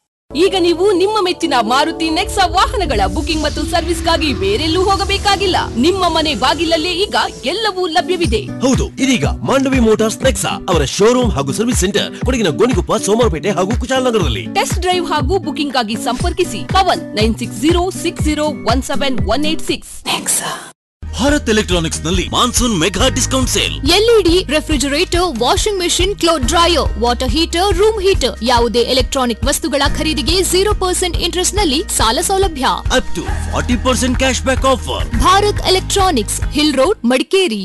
ಈಗ ನೀವು ನಿಮ್ಮ ಮೆಚ್ಚಿನ ಮಾರುತಿ ನೆಕ್ಸಾ ವಾಹನಗಳ ಬುಕಿಂಗ್ ಮತ್ತು ಸರ್ವಿಸ್ಗಾಗಿ ಬೇರೆಲ್ಲೂ ಹೋಗಬೇಕಾಗಿಲ್ಲ ನಿಮ್ಮ ಮನೆ ಬಾಗಿಲಲ್ಲೇ ಈಗ ಎಲ್ಲವೂ ಲಭ್ಯವಿದೆ ಹೌದು ಇದೀಗ ಮಾಂಡವಿ ಮೋಟಾರ್ಸ್ ನೆಕ್ಸಾ ಅವರ ಶೋರೂಮ್ ಹಾಗೂ ಸರ್ವಿಸ್ ಸೆಂಟರ್ ಕೊಡಗಿನ ಗೋಣಿಕೊಪ್ಪ ಸೋಮವಾರಪೇಟೆ ಹಾಗೂ ಕುಶಾಲನಗರದಲ್ಲಿ ಟೆಸ್ಟ್ ಡ್ರೈವ್ ಹಾಗೂ ಬುಕಿಂಗ್ ಆಗಿ ಸಂಪರ್ಕಿಸಿ Pavan nine six zero six zero one seven one eight six Bharat electronics ನಲ್ಲಿ monsoon mega discount sale LED refrigerator washing machine cloth dryer water heater room heater ಯಾವುದೇ electronic ವಸ್ತುಗಳ ಖರೀದಿಗೆ ಜೀರೋ ಪರ್ಸೆಂಟ್ ಇಂಟ್ರೆಸ್ಟ್ ನಲ್ಲಿ ಸಾಲ ಸೌಲಭ್ಯ up to forty percent cash back offer Bharat electronics hill road Madikeri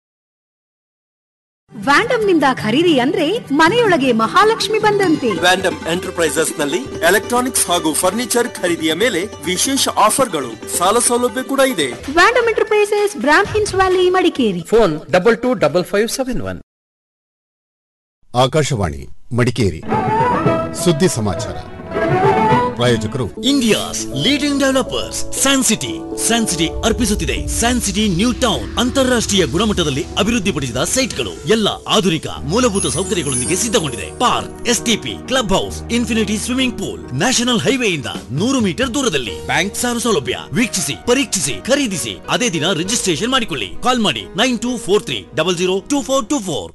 Vandam ನಿಂದ ಖರೀದಿ ಅಂದ್ರೆ ಮನೆಯೊಳಗೆ ಮಹಾಲಕ್ಷ್ಮಿ ಬಂದಂತೆ ವ್ಯಾಂಡಮ್ ಎಂಟರ್ಪ್ರೈಸಸ್ ನಲ್ಲಿ ಎಲೆಕ್ಟ್ರಾನಿಕ್ಸ್ ಹಾಗೂ ಫರ್ನಿಚರ್ ಖರೀದಿಯ ಮೇಲೆ ವಿಶೇಷ ಆಫರ್ಗಳು ಸಾಲ ಸೌಲಭ್ಯ ಕೂಡ ಇದೆ Vandam enterprises Brahmins valley Madikeri phone double two double five seven one Akashvani Madikeri ಸುದ್ದಿ ಸಮಾಚಾರ ಪ್ರಾಯೋಜಕರು India's leading developers San City San City ಅರ್ಪಿಸುತ್ತಿದೆ ಸ್ಯಾನ್ ಸಿಟಿ ನ್ಯೂ ಟೌನ್ ಅಂತಾರಾಷ್ಟ್ರೀಯ ಗುಣಮಟ್ಟದಲ್ಲಿ ಅಭಿವೃದ್ಧಿಪಡಿಸಿದ ಸೈಟ್ಗಳು ಎಲ್ಲ ಆಧುನಿಕ ಮೂಲಭೂತ ಸೌಕರ್ಯಗಳೊಂದಿಗೆ ಸಿದ್ಧಗೊಂಡಿದೆ park STP club house infinity swimming pool national ಹೈವೇಯಿಂದ ನೂರು ಮೀಟರ್ ದೂರದಲ್ಲಿ ಬ್ಯಾಂಕ್ ಸಾಲ ಸೌಲಭ್ಯ ವೀಕ್ಷಿಸಿ ಪರೀಕ್ಷಿಸಿ ಖರೀದಿಸಿ ಅದೇ ದಿನ ರಿಜಿಸ್ಟ್ರೇಷನ್ ಮಾಡಿಕೊಳ್ಳಿ ಕಾಲ್ ಮಾಡಿ nine two four three double zero two four two four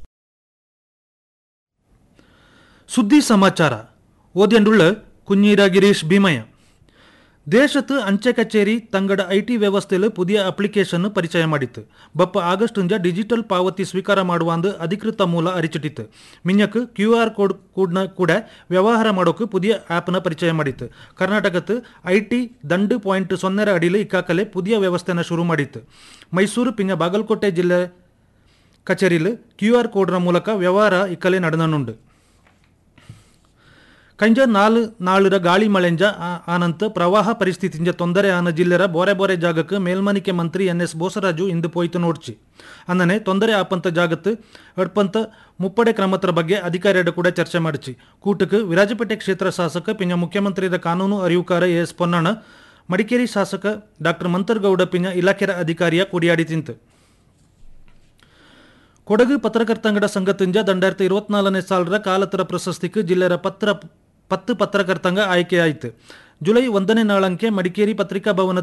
ಸುದ್ದಿ ಸಮಾಚಾರ ಓದ್ಯಂಡುಳ್ಳ ಕುഞ്ഞീര ഗിരീഷ് ഭീമയ ದೇಶத்து ಅಂಚೆ ಕಚೇರಿ ತಂಗಡ ಐಟಿ ವ್ಯವಸ್ಥೆಲು ಪುದಿಯ ಅಪ್ಲಿಕೇಶನ್ ಪರಿಚಯ ಮಾಡಿತ್ತು ಬಪ್ಪ ಆಗಸ್ಟುಂಜ ಡಿಜಿಟಲ್ ಪಾವತಿ ಸ್ವೀಕಾರ ಮಾಡುವಂದು ಅಧಿಕೃತ ಮೂಲ ಅರಿಚಿಟ್ಟಿತ್ತು ಮಿಂಜಕ್ ಕ್ಯೂ ಆರ್ ಕೋಡ್ ಕೂಡ್ನ ಕೂಡ ವ್ಯವಹಾರ ಮಾಡೋಕೆ ಪುದಿಯ ಆ್ಯಪ್ನ ಪರಿಚಯ ಮಾಡಿತ್ತು ಕರ್ನಾಟಕತ್ತು ಐಟಿ ದಂಡು ಪಾಯಿಂಟ್ ಸೊನ್ನೆರ ಅಡಿಲು ಇಕ್ಕಾಕಲೆ ಪುದಿಯ ವ್ಯವಸ್ಥೆನ ಶುರು ಮಾಡಿತ್ತು ಮೈಸೂರು ಪಿಂಜ ಬಾಗಲಕೋಟೆ ಜಿಲ್ಲೆ ಕಚೇರಿಲು ಕ್ಯೂ ಆರ್ ಕೋಡ್ನ ಮೂಲಕ ವ್ಯವಹಾರ ಇಕ್ಕಲೆ ನಡೆದನುಂಡು ಕಂಜ ನಾಲು ನಾಳುರ ಗಾಳಿ ಮಳೆಂಜ ಆ- ಆನಂತ ಪ್ರವಾಹ ಪರಿಸ್ಥಿತಿಂಜ ತೊಂದರೆ ಆನ ಜಿಲ್ಲೆರ ಬೋರೆ ಬೋರೆ ಜಾಗಕ್ಕೆ ಮೇಲ್ಮನಿಕೆ ಮಂತ್ರಿ ಎನ್ ಎಸ್ ಬೋಸರಾಜು ಇಂದು ಪೋಯ್ತು ನೋಡ್ಚಿ ಅನ್ನನೆ ತೊಂದರೆ ಆಪಂತ ಜಾಗತ್ತು ಎಡ್ಪಂತ ಮುಪ್ಪಡೆ ಕ್ರಮತ್ರ ಬಗ್ಗೆ ಅಧಿಕಾರಿಯಡ ಕೂಡ ಚರ್ಚೆ ಮಾಡಿಸಿ ಕೂಟಕ್ಕೆ ವಿರಾಜಪೇಟೆ ಕ್ಷೇತ್ರ ಶಾಸಕ ಪಿಂಜ ಮುಖ್ಯಮಂತ್ರಿಯ ಕಾನೂನು ಅರಿವುಕಾರ ಎ ಎಸ್ ಪೊನ್ನಣ್ಣ ಮಡಿಕೇರಿ ಶಾಸಕ ಡಾಕ್ಟರ್ ಮಂತರ್ಗೌಡ ಪಿಂಜ ಇಲಾಖೆಯ ಅಧಿಕಾರಿಯ ಕುಡಿಯಾಡಿ ತಿಂತು ಕೊಡಗು ಪತ್ರಕರ್ತಂಗಡ ಸಂಘತಿಂಜ ದಂಡಾಯಿರത്തി ഇരുപത്തിനാലിനെ ಸಾಲರ ಕಾಲತರ ಪ್ರಶಸ್ತಿಗೆ ಜಿಲ್ಲೆಯ ಪತ್ರ ಪತ್ತು ಪತ್ರಕರ್ತಂಗ ಆಯ್ಕೆಯಾಯಿತು ಜುಲೈ ಒಂದನೇ ನಾಳಂಕೆ ಮಡಿಕೇರಿ ಪತ್ರಿಕಾ ಭವನ